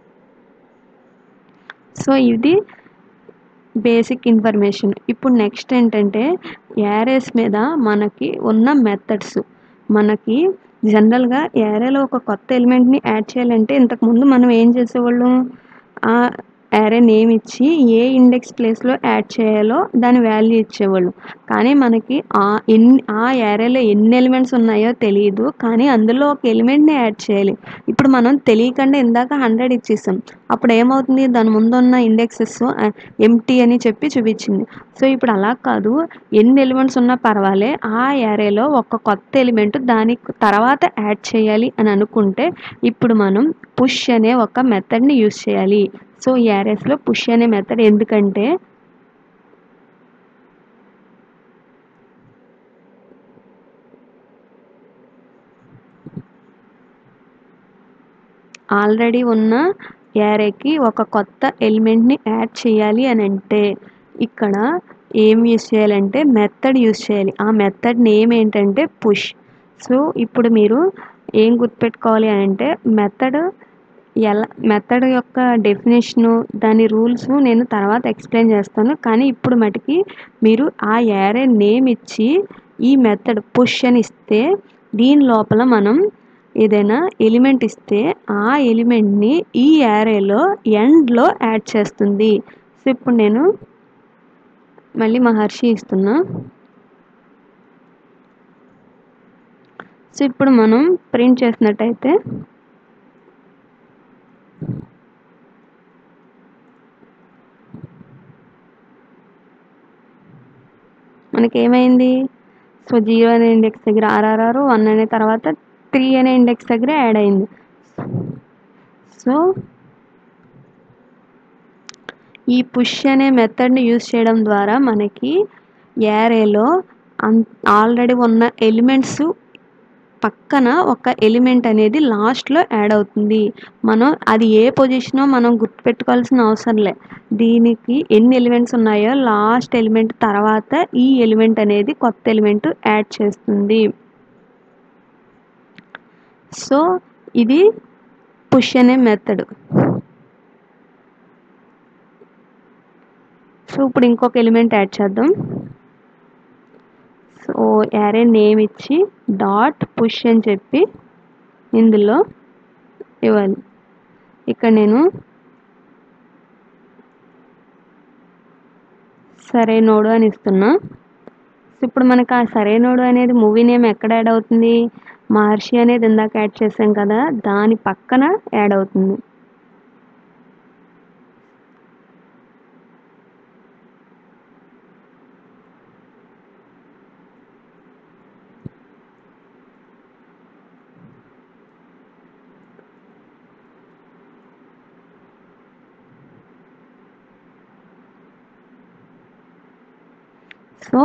సో ఇది బేసిక్ ఇన్ఫర్మేషన్ ఇప్పుడు నెక్స్ట్ ఏంటంటే యారేస్ మీద మనకి ఉన్న మెథడ్స్ మనకి జనరల్గా యారేలో ఒక కొత్త ఎలిమెంట్ని యాడ్ చేయాలంటే ఇంతకుముందు మనం ఏం చేసేవాళ్ళం ఆ యారే నేమ్ ఇచ్చి ఏ ఇండెక్స్ ప్లేస్లో యాడ్ చేయాలో దాని వాల్యూ ఇచ్చేవాళ్ళు కానీ మనకి ఆ ఎన్ని ఆ యారేలో ఎన్ని ఎలిమెంట్స్ ఉన్నాయో తెలియదు కానీ అందులో ఒక ఎలిమెంట్ని యాడ్ చేయాలి ఇప్పుడు మనం తెలియకుండా ఇందాక హండ్రెడ్ ఇచ్చేసాం అప్పుడు ఏమవుతుంది దాని ముందు ఉన్న ఇండెక్సెస్ ఎంటీ అని చెప్పి చూపించింది సో ఇప్పుడు అలా కాదు ఎన్ని ఎలిమెంట్స్ ఉన్నా పర్వాలే ఆ యారేలో ఒక కొత్త ఎలిమెంట్ దాని తర్వాత యాడ్ చేయాలి అని అనుకుంటే ఇప్పుడు మనం పుష్ అనే ఒక మెథడ్ని యూస్ చేయాలి సో ఈ యారేస్లో పుష్ అనే మెథడ్ ఎందుకంటే ఆల్రెడీ ఉన్న యారేకి ఒక కొత్త ఎలిమెంట్ని యాడ్ చేయాలి అని అంటే ఇక్కడ ఏం యూస్ చేయాలంటే మెథడ్ యూస్ చేయాలి ఆ మెథడ్ నేమ్ ఏంటంటే పుష్ సో ఇప్పుడు మీరు ఏం గుర్తుపెట్టుకోవాలి అని అంటే మెథడ్ ఎలా మెథడ్ యొక్క డెఫినేషను దాని రూల్స్ నేను తర్వాత ఎక్స్ప్లెయిన్ చేస్తాను కానీ ఇప్పుడు మటుకి మీరు ఆ యారే నేమ్ ఇచ్చి ఈ మెథడ్ పుష్ అని ఇస్తే దీని లోపల మనం ఏదైనా ఎలిమెంట్ ఇస్తే ఆ ఎలిమెంట్ని ఈ యారేలో ఎండ్లో యాడ్ చేస్తుంది సో ఇప్పుడు నేను మళ్ళీ మహర్షి ఇస్తున్నా సో ఇప్పుడు మనం ప్రింట్ చేసినట్టయితే మనకి ఏమైంది సో జీరో అనే ఇండెక్స్ దగ్గర ఆర్ఆర్ఆర్ వన్ అనే తర్వాత త్రీ అనే ఇండెక్స్ దగ్గర యాడ్ అయింది సో ఈ పుష్ అనే మెథడ్ని యూస్ చేయడం ద్వారా మనకి యారేలో అన్ ఆల్రెడీ ఉన్న ఎలిమెంట్స్ పక్కన ఒక ఎలిమెంట్ అనేది లాస్ట్లో యాడ్ అవుతుంది మనం అది ఏ పొజిషనో మనం గుర్తుపెట్టుకోవాల్సిన అవసరం లే దీనికి ఎన్ని ఎలిమెంట్స్ ఉన్నాయో లాస్ట్ ఎలిమెంట్ తర్వాత ఈ ఎలిమెంట్ అనేది కొత్త ఎలిమెంట్ యాడ్ చేస్తుంది సో ఇది పుష్ అనే మెథడ్ సో ఇప్పుడు ఇంకొక ఎలిమెంట్ యాడ్ చేద్దాం సో యారే నేమ్ ఇచ్చి డాట్ పుష్ అని చెప్పి ఇందులో ఇవ్వాలి ఇక్కడ నేను సరే నోడు అని ఇస్తున్నా సో ఇప్పుడు మనకు ఆ సరే నోడు అనేది మూవీ నేమ్ ఎక్కడ యాడ్ అవుతుంది మహర్షి అనేది ఇందాక యాడ్ చేసాం కదా దాని పక్కన యాడ్ అవుతుంది సో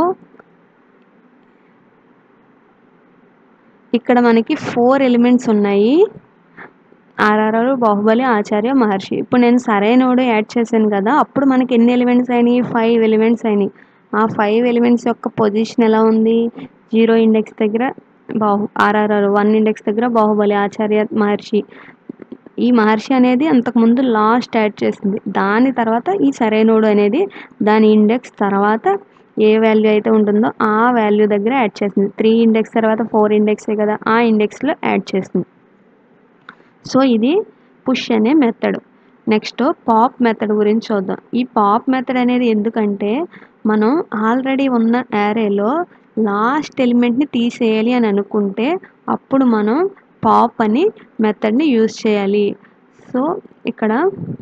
ఇక్కడ మనకి ఫోర్ ఎలిమెంట్స్ ఉన్నాయి ఆర్ఆర్ఆర్ బాహుబలి ఆచార్య మహర్షి ఇప్పుడు నేను సరైనోడు యాడ్ చేశాను కదా అప్పుడు మనకి ఎన్ని ఎలిమెంట్స్ అయినాయి ఫైవ్ ఎలిమెంట్స్ అయినాయి ఆ ఫైవ్ ఎలిమెంట్స్ యొక్క పొజిషన్ ఎలా ఉంది జీరో ఇండెక్స్ దగ్గర బాహు ఆర్ఆర్ఆర్ వన్ ఇండెక్స్ దగ్గర బాహుబలి ఆచార్య మహర్షి ఈ మహర్షి అనేది అంతకుముందు లాస్ట్ యాడ్ చేసింది దాని తర్వాత ఈ సరైనోడు అనేది దాని ఇండెక్స్ తర్వాత ఏ వాల్యూ అయితే ఉంటుందో ఆ వాల్యూ దగ్గర యాడ్ చేసింది త్రీ ఇండెక్స్ తర్వాత ఫోర్ ఇండెక్సే కదా ఆ ఇండెక్స్లో యాడ్ చేసింది సో ఇది పుష్ అనే మెథడ్ నెక్స్ట్ పాప్ మెథడ్ గురించి చూద్దాం ఈ పాప్ మెథడ్ అనేది ఎందుకంటే మనం ఆల్రెడీ ఉన్న యారేలో లాస్ట్ ఎలిమెంట్ని తీసేయాలి అని అనుకుంటే అప్పుడు మనం పాప్ అని మెథడ్ని యూజ్ చేయాలి సో ఇక్కడ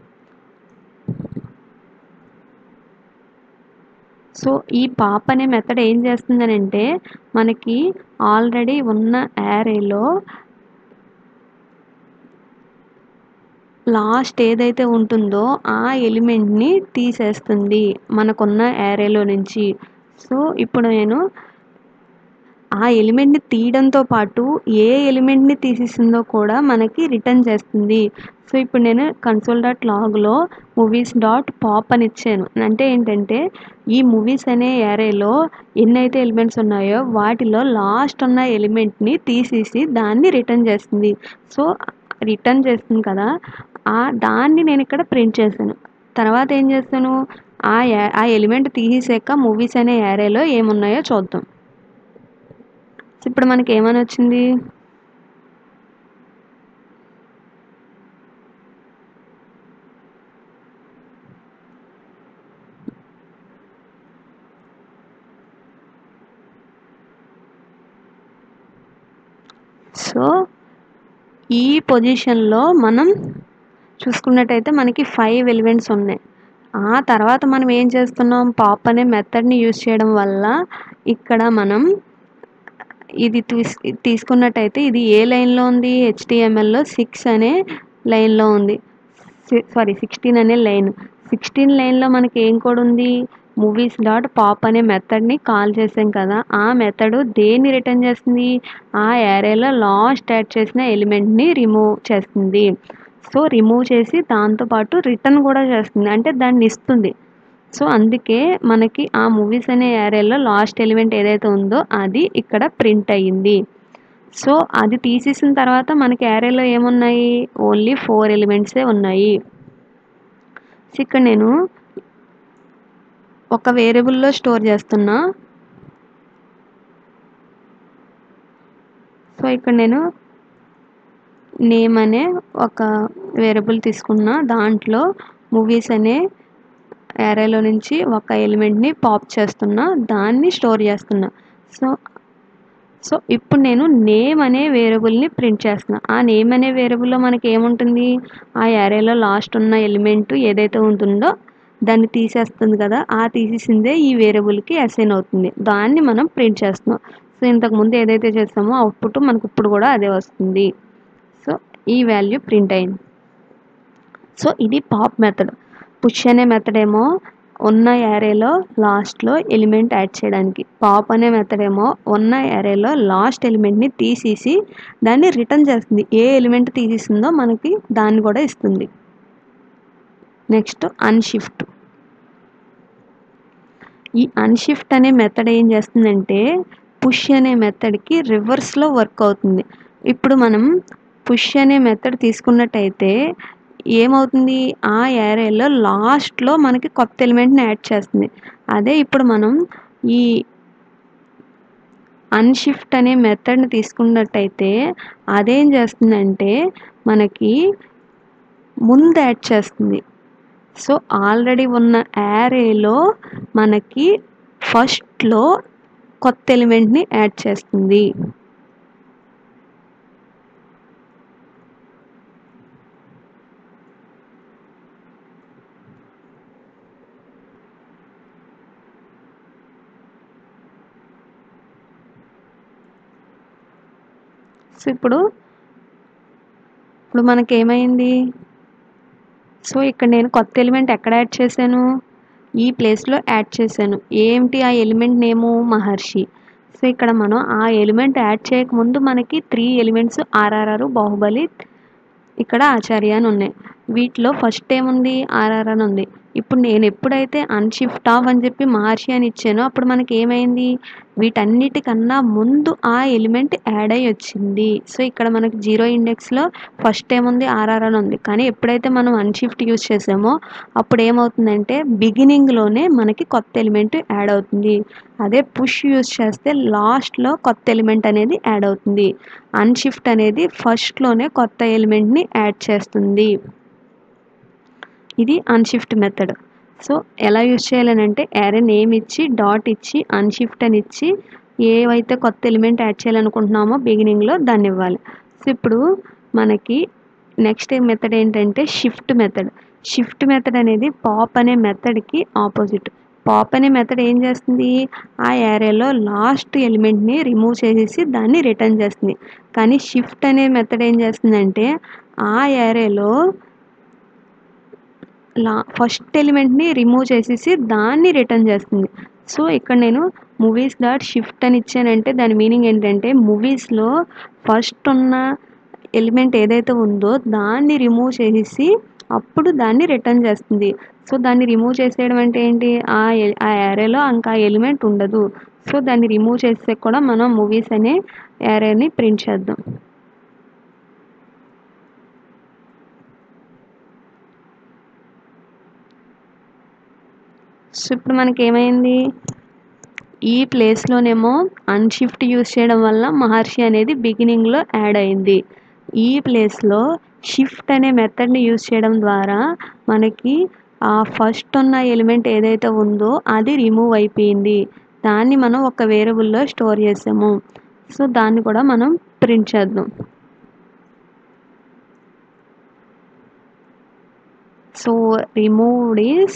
సో ఈ పాప్ అనే మెథడ్ ఏం చేస్తుందనంటే మనకి ఆల్రెడీ ఉన్న యారేలో లాస్ట్ ఏదైతే ఉంటుందో ఆ ఎలిమెంట్ని తీసేస్తుంది మనకున్న యారేలో నుంచి సో ఇప్పుడు నేను ఆ ఎలిమెంట్ని తీయడంతో పాటు ఏ ఎలిమెంట్ని తీసేసిందో కూడా మనకి రిటర్న్ చేస్తుంది సో ఇప్పుడు నేను కన్సోల్ డాట్ లాగ్లో మూవీస్ డాట్ పాప్ అని ఇచ్చాను అంటే ఏంటంటే ఈ మూవీస్ అనే ఏరేలో ఎన్నైతే ఎలిమెంట్స్ ఉన్నాయో వాటిలో లాస్ట్ ఉన్న ఎలిమెంట్ని తీసేసి దాన్ని రిటర్న్ చేస్తుంది సో రిటర్న్ చేస్తుంది కదా ఆ దాన్ని నేను ఇక్కడ ప్రింట్ చేశాను తర్వాత ఏం చేస్తాను ఆ యా- ఆ ఎలిమెంట్ తీసేసాక మూవీస్ అనే ఏరేలో ఏమున్నాయో చూద్దాం సో ఇప్పుడు మనకి ఏమని వచ్చింది సో ఈ పొజిషన్లో మనం చూసుకున్నట్టయితే మనకి ఫైవ్ ఎలిమెంట్స్ ఉన్నాయి ఆ తర్వాత మనం ఏం చేస్తున్నాం పాప్ అనే మెథడ్ని యూజ్ చేయడం వల్ల ఇక్కడ మనం ఇది తీస్ తీసుకున్నట్టయితే ఇది ఏ లైన్లో ఉంది హెచ్టిఎంఎల్లో సిక్స్ అనే లైన్లో ఉంది సారీ సిక్స్టీన్ అనే లైన్ సిక్స్టీన్ లైన్లో మనకి ఏం కోడ్ ఉంది మూవీస్ డాట్ పాప్ అనే మెథడ్ని కాల్ చేసాం కదా ఆ మెథడ్ దేన్ని రిటర్న్ చేస్తుంది ఆ ఏరియాలో లాస్ట్ యాడ్ చేసిన ఎలిమెంట్ని రిమూవ్ చేస్తుంది సో రిమూవ్ చేసి దాంతోపాటు రిటర్న్ కూడా చేస్తుంది అంటే దాన్ని ఇస్తుంది సో అందుకే మనకి ఆ మూవీస్ అనే ఏరియాలో లాస్ట్ ఎలిమెంట్ ఏదైతే ఉందో అది ఇక్కడ ప్రింట్ అయ్యింది సో అది తీసేసిన తర్వాత మనకి ఏరియాలో ఏమున్నాయి ఓన్లీ ఫోర్ ఎలిమెంట్సే ఉన్నాయి సో ఇక్కడ నేను ఒక వేరియబుల్లో స్టోర్ చేస్తున్నా సో ఇక్కడ నేను నేమ్ అనే ఒక వేరియబుల్ తీసుకున్నా దాంట్లో మూవీస్ అనే ఏరేలో నుంచి ఒక ఎలిమెంట్ని పాప్ చేస్తున్నా దాన్ని స్టోర్ చేస్తున్నా సో సో ఇప్పుడు నేను నేమ్ అనే వేరియబుల్ని ప్రింట్ చేస్తున్నా ఆ నేమ్ అనే వేరియబుల్లో మనకి ఏముంటుంది ఆ ఏరియాలో లాస్ట్ ఉన్న ఎలిమెంట్ ఏదైతే ఉంటుందో దాన్ని తీసేస్తుంది కదా ఆ తీసేసిందే ఈ వేరియబుల్కి అసైన్ అవుతుంది దాన్ని మనం ప్రింట్ చేస్తున్నాం సో ఇంతకుముందు ఏదైతే చేస్తామో అవుట్పుట్ మనకు ఇప్పుడు కూడా అదే వస్తుంది సో ఈ వాల్యూ ప్రింట్ అయింది సో ఇది పాప్ మెథడ్ పుష్ అనే మెథడ్ ఏమో ఉన్న యారేలో లాస్ట్లో ఎలిమెంట్ యాడ్ చేయడానికి పాప్ అనే మెథడ్ ఏమో ఉన్న యారేలో లాస్ట్ ఎలిమెంట్ని తీసేసి దాన్ని రిటర్న్ చేస్తుంది ఏ ఎలిమెంట్ తీసేసిందో మనకి దాన్ని కూడా ఇస్తుంది నెక్స్ట్ అన్షిఫ్ట్ ఈ అన్షిఫ్ట్ అనే మెథడ్ ఏం చేస్తుందంటే పుష్ అనే మెథడ్కి రివర్స్లో వర్క్ అవుతుంది ఇప్పుడు మనం పుష్ అనే మెథడ్ తీసుకున్నట్టయితే ఏమవుతుంది ఆ ఏరియాలో లాస్ట్లో మనకి కొత్త ఎలిమెంట్ని యాడ్ చేస్తుంది అదే ఇప్పుడు మనం ఈ అన్షిఫ్ట్ అనే మెథడ్ని తీసుకున్నట్టయితే అదేం చేస్తుందంటే మనకి ముందు యాడ్ చేస్తుంది సో ఆల్రెడీ ఉన్న యారేలో మనకి ఫస్ట్లో కొత్త ఎలిమెంట్ని యాడ్ చేస్తుంది సో ఇప్పుడు ఇప్పుడు మనకి ఏమైంది సో ఇక్కడ నేను కొత్త ఎలిమెంట్ ఎక్కడ యాడ్ చేశాను ఈ ప్లేస్లో యాడ్ చేశాను ఏంటి ఆ ఎలిమెంట్ నేము మహర్షి సో ఇక్కడ మనం ఆ ఎలిమెంట్ యాడ్ చేయకముందు మనకి త్రీ ఎలిమెంట్స్ ఆర్ఆర్ఆర్ బాహుబలి ఇక్కడ ఆచార్య అని ఉన్నాయి వీటిలో ఫస్ట్ ఏముంది ఆర్ఆర్ అని ఉంది ఇప్పుడు నేను ఎప్పుడైతే అన్షిఫ్ట్ ఆఫ్ అని చెప్పి మహర్షి అని ఇచ్చానో అప్పుడు మనకి ఏమైంది వీటన్నిటికన్నా ముందు ఆ ఎలిమెంట్ యాడ్ అయ్యి వచ్చింది సో ఇక్కడ మనకి జీరో ఇండెక్స్లో ఫస్ట్ ఏముంది ఆర్ఆర్ అని ఉంది కానీ ఎప్పుడైతే మనం అన్షిఫ్ట్ యూజ్ చేసామో అప్పుడు ఏమవుతుందంటే బిగినింగ్లోనే మనకి కొత్త ఎలిమెంట్ యాడ్ అవుతుంది అదే పుష్ యూజ్ చేస్తే లాస్ట్లో కొత్త ఎలిమెంట్ అనేది యాడ్ అవుతుంది అన్షిఫ్ట్ అనేది ఫస్ట్లోనే కొత్త ఎలిమెంట్ని యాడ్ చేస్తుంది ఇది అన్షిఫ్ట్ మెథడ్ సో ఎలా యూజ్ చేయాలనంటే యారే నేమ్ ఇచ్చి డాట్ ఇచ్చి అన్షిఫ్ట్ అని ఇచ్చి ఏవైతే కొత్త ఎలిమెంట్ యాడ్ చేయాలనుకుంటున్నామో బిగినింగ్లో దాన్ని ఇవ్వాలి సో ఇప్పుడు మనకి నెక్స్ట్ మెథడ్ ఏంటంటే షిఫ్ట్ మెథడ్ షిఫ్ట్ మెథడ్ అనేది పాప్ అనే మెథడ్కి ఆపోజిట్ పాప్ అనే మెథడ్ ఏం చేస్తుంది ఆ యారేలో లాస్ట్ ఎలిమెంట్ని రిమూవ్ చేసేసి దాన్ని రిటర్న్ చేస్తుంది కానీ షిఫ్ట్ అనే మెథడ్ ఏం చేస్తుందంటే ఆ యారేలో లా ఫస్ట్ ఎలిమెంట్ని రిమూవ్ చేసేసి దాన్ని రిటర్న్ చేస్తుంది సో ఇక్కడ నేను మూవీస్ డాట్ షిఫ్ట్ అని ఇచ్చానంటే దాని మీనింగ్ ఏంటంటే మూవీస్లో ఫస్ట్ ఉన్న ఎలిమెంట్ ఏదైతే ఉందో దాన్ని రిమూవ్ చేసేసి అప్పుడు దాన్ని రిటర్న్ చేస్తుంది సో దాన్ని రిమూవ్ చేసేయడం అంటే ఏంటి ఆ ఎ- ఆ యారేలో ఇంకా ఎలిమెంట్ ఉండదు సో దాన్ని రిమూవ్ చేస్తే కూడా మనం మూవీస్ అనే యారేని ప్రింట్ చేద్దాం సో ఇప్పుడు మనకి ఏమైంది ఈ ప్లేస్లోనేమో అన్షిఫ్ట్ యూస్ చేయడం వల్ల మహర్షి అనేది బిగినింగ్లో యాడ్ అయింది ఈ ప్లేస్లో షిఫ్ట్ అనే మెథడ్ని యూస్ చేయడం ద్వారా మనకి ఆ ఫస్ట్ ఉన్న ఎలిమెంట్ ఏదైతే ఉందో అది రిమూవ్ అయిపోయింది దాన్ని మనం ఒక వేరియబుల్లో స్టోర్ చేసాము సో దాన్ని కూడా మనం ప్రింట్ చేద్దాం so removed is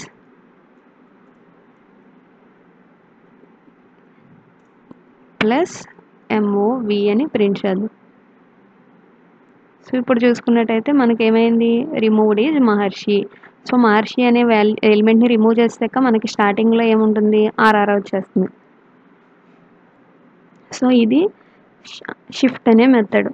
plus M O V అని ప్రింట్ చేద్దాం సో ఇప్పుడు చూసుకున్నట్టయితే మనకి ఏమైంది removed is Maharshi so Maharshi అనే వాల్ ఎలిమెంట్ని రిమూవ్ చేసాక మనకి స్టార్టింగ్లో ఏముంటుంది ఆర్ఆర్ వచ్చేస్తుంది సో ఇది షిఫ్ట్ అనే method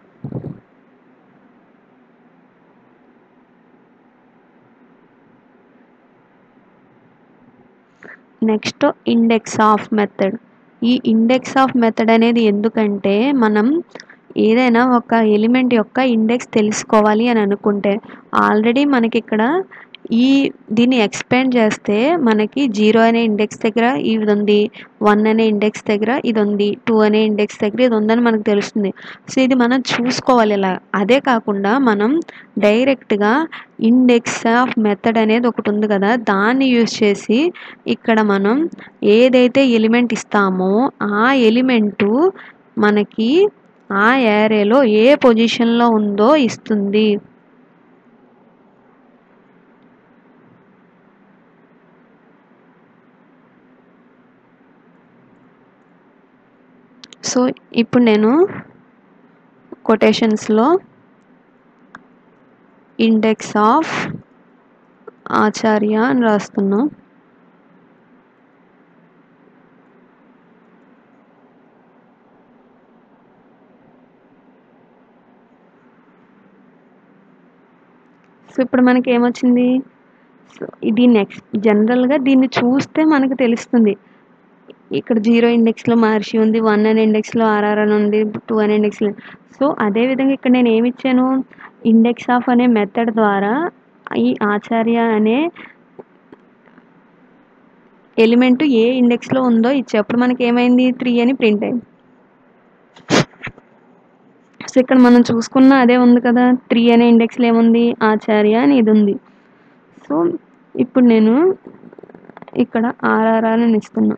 next index of method ఈ ఇండెక్స్ ఆఫ్ మెథడ్ అనేది ఎందుకంటే మనం ఏదైనా ఒక ఎలిమెంట్ యొక్క ఇండెక్స్ తెలుసుకోవాలి అని అనుకుంటే ఆల్రెడీ మనకి ఇక్కడ ఈ దీన్ని ఎక్స్పాండ్ చేస్తే మనకి జీరో అనే ఇండెక్స్ దగ్గర ఇది ఉంది వన్ అనే ఇండెక్స్ దగ్గర ఇది ఉంది టూ అనే ఇండెక్స్ దగ్గర ఇది ఉందని మనకు తెలుస్తుంది సో ఇది మనం చూసుకోవాలి ఇలా అదే కాకుండా మనం డైరెక్ట్గా ఇండెక్స్ ఆఫ్ మెథడ్ అనేది ఒకటి ఉంది కదా దాన్ని యూజ్ చేసి ఇక్కడ మనం ఏదైతే ఎలిమెంట్ ఇస్తామో ఆ ఎలిమెంటు మనకి ఆ యారేలో ఏ పొజిషన్లో ఉందో ఇస్తుంది సో ఇప్పుడు నేను కొటేషన్స్లో ఇండెక్స్ ఆఫ్ ఆచార్య అని రాస్తున్నా సో ఇప్పుడు మనకి ఏమొచ్చింది సో ఇది నెక్స్ట్ జనరల్గా దీన్ని చూస్తే మనకు తెలుస్తుంది ఇక్కడ జీరో ఇండెక్స్లో మహర్షి ఉంది వన్ అనే ఇండెక్స్లో ఆర్ఆర్ అని ఉంది టూ అనే ఇండెక్స్లో సో అదేవిధంగా ఇక్కడ నేను ఏమి ఇచ్చాను ఇండెక్స్ ఆఫ్ అనే మెథడ్ ద్వారా ఈ ఆచార్య అనే ఎలిమెంట్ ఏ ఇండెక్స్లో ఉందో ఇచ్చే అప్పుడు మనకి ఏమైంది త్రీ అని ప్రింట్ అయింది సో ఇక్కడ మనం చూసుకున్న అదే ఉంది కదా త్రీ అనే ఇండెక్స్లో ఏముంది ఆచార్య అని ఇది ఉంది సో ఇప్పుడు నేను ఇక్కడ ఆర్ఆర్ఆర్ అని ఇస్తున్నా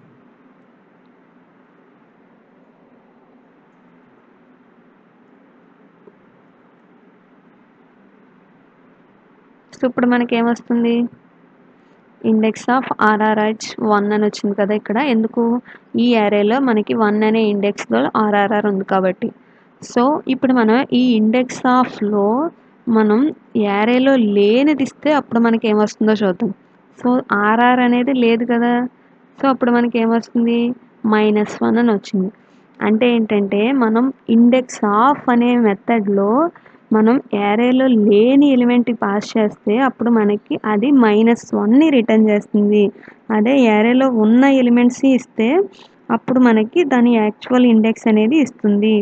సో ఇప్పుడు మనకి ఏమొస్తుంది ఇండెక్స్ ఆఫ్ ఆర్ఆర్హెచ్ వన్ అని వచ్చింది కదా ఇక్కడ ఎందుకు ఈ యారేలో మనకి వన్ అనే ఇండెక్స్లో ఆర్ఆర్ఆర్ ఉంది కాబట్టి సో ఇప్పుడు మనం ఈ ఇండెక్స్ ఆఫ్లో మనం యారేలో లేనిది ఇస్తే అప్పుడు మనకి ఏమొస్తుందో చూద్దాం సో ఆర్ఆర్ అనేది లేదు కదా సో అప్పుడు మనకి ఏమొస్తుంది మైనస్ వన్ అని వచ్చింది అంటే ఏంటంటే మనం ఇండెక్స్ ఆఫ్ అనే మెథడ్లో మనం యారేలో లేని ఎలిమెంట్ పాస్ చేస్తే అప్పుడు మనకి అది మైనస్ వన్ని రిటర్న్ చేస్తుంది అదే యారేలో ఉన్న ఎలిమెంట్స్ ఇస్తే అప్పుడు మనకి దాని యాక్చువల్ ఇండెక్స్ అనేది ఇస్తుంది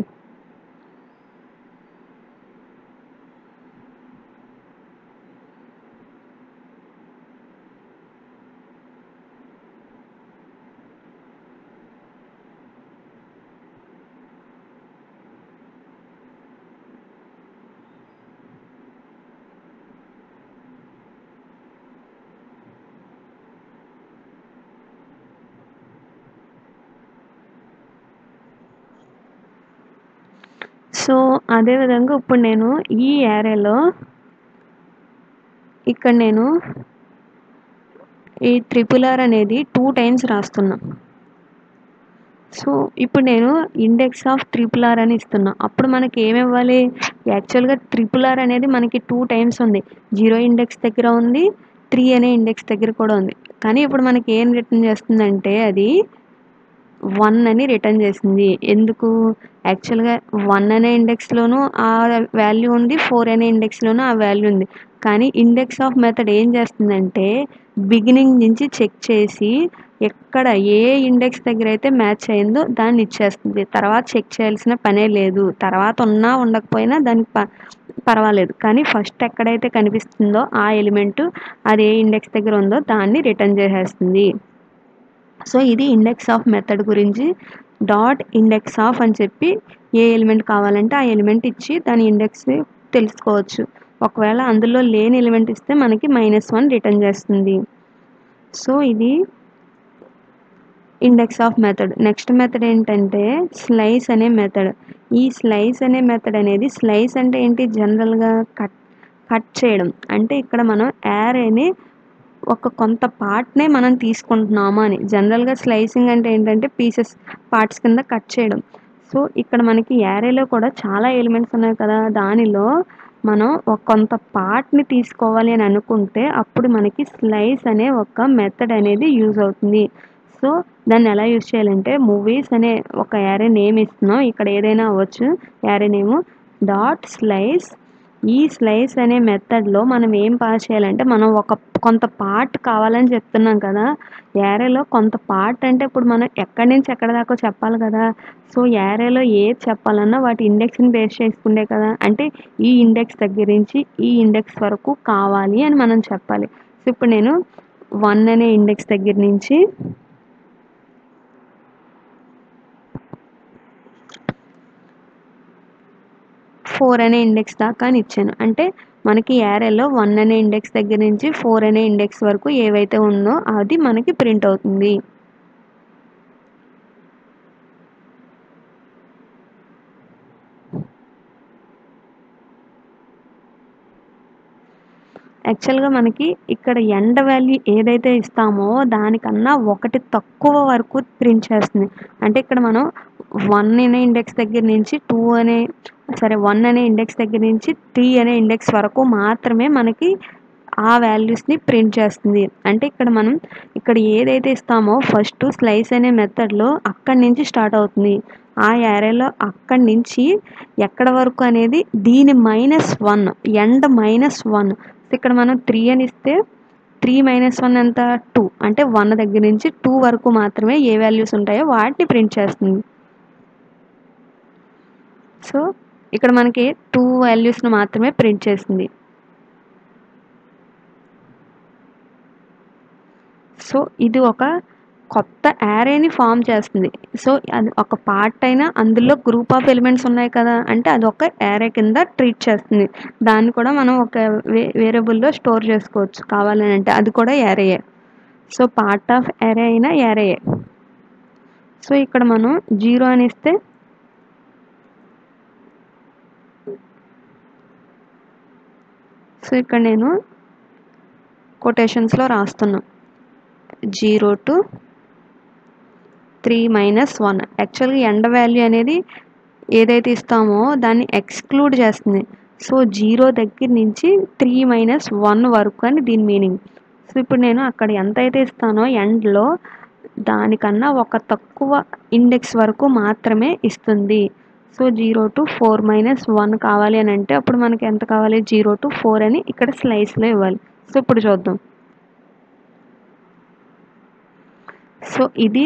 సో అదేవిధంగా ఇప్పుడు నేను ఈ యారేలో ఇక్కడ నేను ఈ ట్రిపుల్ ఆర్ అనేది టూ టైమ్స్ రాస్తున్నా సో ఇప్పుడు నేను ఇండెక్స్ ఆఫ్ ట్రిపుల్ ఆర్ అని ఇస్తున్నా అప్పుడు మనకి ఏమి ఇవ్వాలి యాక్చువల్గా ట్రిపుల్ ఆర్ అనేది మనకి టూ టైమ్స్ ఉంది జీరో ఇండెక్స్ దగ్గర ఉంది త్రీ అనే ఇండెక్స్ దగ్గర కూడా ఉంది కానీ ఇప్పుడు మనకి ఏం రిటర్న్ చేస్తుందంటే అది వన్ అని రిటర్న్ చేసింది ఎందుకు యాక్చువల్గా వన్ అనే ఇండెక్స్లోనూ ఆ వాల్యూ ఉంది ఫోర్ అనే ఇండెక్స్లోనూ ఆ వాల్యూ ఉంది కానీ ఇండెక్స్ ఆఫ్ మెథడ్ ఏం చేస్తుందంటే బిగినింగ్ నుంచి చెక్ చేసి ఎక్కడ ఏ ఇండెక్స్ దగ్గర అయితే మ్యాచ్ అయిందో దాన్ని ఇచ్చేస్తుంది తర్వాత చెక్ చేయాల్సిన పనే లేదు తర్వాత ఉన్నా ఉండకపోయినా దానికి ప పర్వాలేదు కానీ ఫస్ట్ ఎక్కడైతే కనిపిస్తుందో ఆ ఎలిమెంట్ అది ఏ ఇండెక్స్ దగ్గర ఉందో దాన్ని రిటర్న్ చేసేస్తుంది సో ఇది ఇండెక్స్ ఆఫ్ మెథడ్ గురించి డాట్ ఇండెక్స్ ఆఫ్ అని చెప్పి ఏ ఎలిమెంట్ కావాలంటే ఆ ఎలిమెంట్ ఇచ్చి దాని ఇండెక్స్ తెలుసుకోవచ్చు ఒకవేళ అందులో లేని ఎలిమెంట్ ఇస్తే మనకి మైనస్ వన్ రిటర్న్ చేస్తుంది సో ఇది index of method next method ఏంటంటే స్లైస్ అనే మెథడ్ ఈ స్లైస్ అనే మెథడ్ అనేది స్లైస్ అంటే ఏంటి జనరల్గా కట్ కట్ చేయడం అంటే ఇక్కడ మనం యారేని ఒక కొంత పార్ట్నే మనం తీసుకుంటున్నాము అని జనరల్గా స్లైసింగ్ అంటే ఏంటంటే పీసెస్ పార్ట్స్ కింద కట్ చేయడం సో ఇక్కడ మనకి యారేలో కూడా చాలా ఎలిమెంట్స్ ఉన్నాయి కదా దానిలో మనం ఒక కొంత పార్ట్ని తీసుకోవాలి అని అనుకుంటే అప్పుడు మనకి స్లైస్ అనే ఒక మెథడ్ అనేది యూజ్ అవుతుంది సో దాన్ని ఎలా యూజ్ చేయాలంటే మూవీస్ అనే ఒక యారే నేమ్ ఇస్తున్నాం ఇక్కడ ఏదైనా అవ్వచ్చు యారే నేము డాట్ స్లైస్ ఈ స్లైస్ అనే మెథడ్లో మనం ఏం పాస్ చేయాలంటే మనం ఒక కొంత పార్ట్ కావాలని చెప్తున్నాం కదా యారేలో కొంత పార్ట్ అంటే ఇప్పుడు మనం ఎక్కడి నుంచి ఎక్కడ దాకా చెప్పాలి కదా సో యారేలో ఏది చెప్పాలన్నా వాటి ఇండెక్స్ని బేస్ చేసుకుంటే కదా అంటే ఈ ఇండెక్స్ దగ్గర నుంచి ఈ ఇండెక్స్ వరకు కావాలి అని మనం చెప్పాలి సో ఇప్పుడు నేను వన్ అనే ఇండెక్స్ దగ్గర నుంచి ఫోర్ అనే ఇండెక్స్ దాకా అని ఇచ్చాను అంటే మనకి యారేలో వన్ అనే ఇండెక్స్ దగ్గర నుంచి ఫోర్ అనే ఇండెక్స్ వరకు ఏవైతే ఉందో అది మనకి ప్రింట్ అవుతుంది యాక్చువల్గా మనకి ఇక్కడ ఎండ్ వాల్యూ ఏదైతే ఇస్తామో దానికన్నా ఒకటి తక్కువ వరకు ప్రింట్ చేస్తుంది అంటే ఇక్కడ మనం వన్ అనే ఇండెక్స్ దగ్గర నుంచి టూ అనే సరే వన్ అనే ఇండెక్స్ దగ్గర నుంచి త్రీ అనే ఇండెక్స్ వరకు మాత్రమే మనకి ఆ వాల్యూస్ని ప్రింట్ చేస్తుంది అంటే ఇక్కడ మనం ఇక్కడ ఏదైతే ఇస్తామో ఫస్ట్ స్లైస్ అనే మెథడ్లో అక్కడి నుంచి స్టార్ట్ అవుతుంది ఆ యారేలో అక్కడి నుంచి ఎక్కడ వరకు అనేది దీని minus one end minus one ఇక్కడ మనం త్రీ అని ఇస్తే త్రీ మైనస్ వన్ ఎంత టూ అంటే వన్ దగ్గర నుంచి టూ వరకు మాత్రమే ఏ వాల్యూస్ ఉంటాయో వాటిని ప్రింట్ చేస్తుంది సో ఇక్కడ మనకి టూ వాల్యూస్ని మాత్రమే ప్రింట్ చేసింది సో ఇది ఒక కొత్త యారేని ఫామ్ చేస్తుంది సో అది ఒక పార్ట్ అయినా అందులో గ్రూప్ ఆఫ్ ఎలిమెంట్స్ ఉన్నాయి కదా అంటే అది ఒక యారే కింద ట్రీట్ చేస్తుంది దాన్ని కూడా మనం ఒక వే వేరియబుల్లో స్టోర్ చేసుకోవచ్చు కావాలని అంటే అది కూడా యారేయే సో పార్ట్ ఆఫ్ యారే అయినా యారేయే సో ఇక్కడ మనం జీరో అని ఇస్తే సో ఇక్కడ నేను కొటేషన్స్లో రాస్తున్నా zero to three minus one యాక్చువల్గా ఎండ వాల్యూ అనేది ఏదైతే ఇస్తామో దాన్ని ఎక్స్క్లూడ్ చేస్తుంది సో జీరో దగ్గర నుంచి త్రీ మైనస్ వన్ వరకు అని దీని మీనింగ్ సో ఇప్పుడు నేను అక్కడ ఎంత అయితే ఇస్తానో ఎండ్లో దానికన్నా ఒక తక్కువ ఇండెక్స్ వరకు మాత్రమే ఇస్తుంది so zero to four minus one కావాలి అని అంటే అప్పుడు మనకి ఎంత కావాలి జీరో టు ఫోర్ అని ఇక్కడ స్లైస్లో ఇవ్వాలి సో ఇప్పుడు చూద్దాం సో ఇది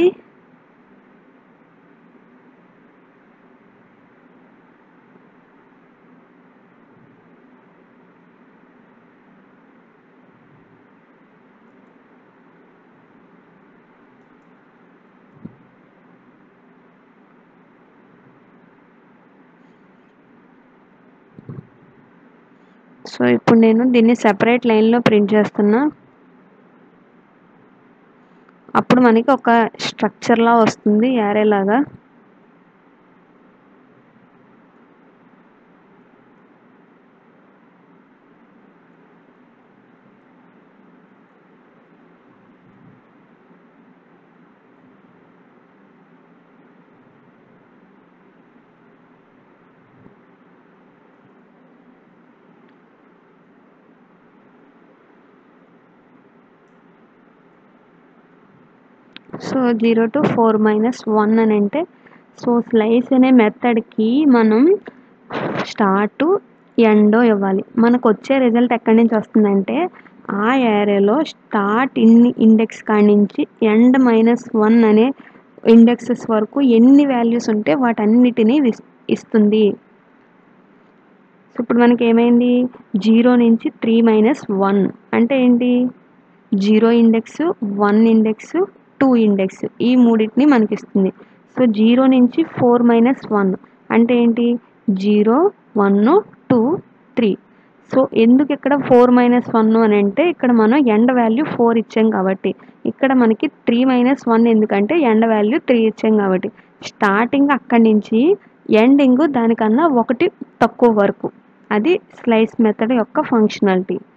సో ఇప్పుడు నేను దీన్ని సెపరేట్ లైన్లో ప్రింట్ చేస్తున్నా అప్పుడు మనకి ఒక స్ట్రక్చర్లా వస్తుంది యారే లాగా so zero to four minus one అని అంటే సో స్లైస్ అనే మెథడ్కి మనం స్టార్ట్ ఎండో ఇవ్వాలి మనకు వచ్చే రిజల్ట్ ఎక్కడి నుంచి వస్తుందంటే ఆ ఏరియాలో స్టార్ట్ ఇన్ ఇండెక్స్ కాడి నుంచి ఎండ్ మైనస్ వన్ అనే ఇండెక్సెస్ వరకు ఎన్ని వాల్యూస్ ఉంటే వాటన్నిటినీ విస్- ఇస్తుంది సో ఇప్పుడు మనకి ఏమైంది జీరో నుంచి త్రీ మైనస్ వన్ అంటే ఏంటి zero index one index two index ఈ మూడింటిని మనకి ఇస్తుంది సో జీరో నుంచి ఫోర్ మైనస్ వన్ అంటే ఏంటి zero one two three so ఎందుకు ఇక్కడ ఫోర్ మైనస్ వన్ అని అంటే ఇక్కడ మనం ఎండ వాల్యూ ఫోర్ ఇచ్చాం కాబట్టి ఇక్కడ మనకి త్రీ మైనస్ వన్ ఎందుకంటే ఎండ వాల్యూ త్రీ ఇచ్చాం కాబట్టి స్టార్టింగ్ అక్కడి నుంచి ఎండింగ్ దానికన్నా ఒకటి తక్కువ వరకు అది స్లైస్ మెథడ్ యొక్క ఫంక్షనాలిటీ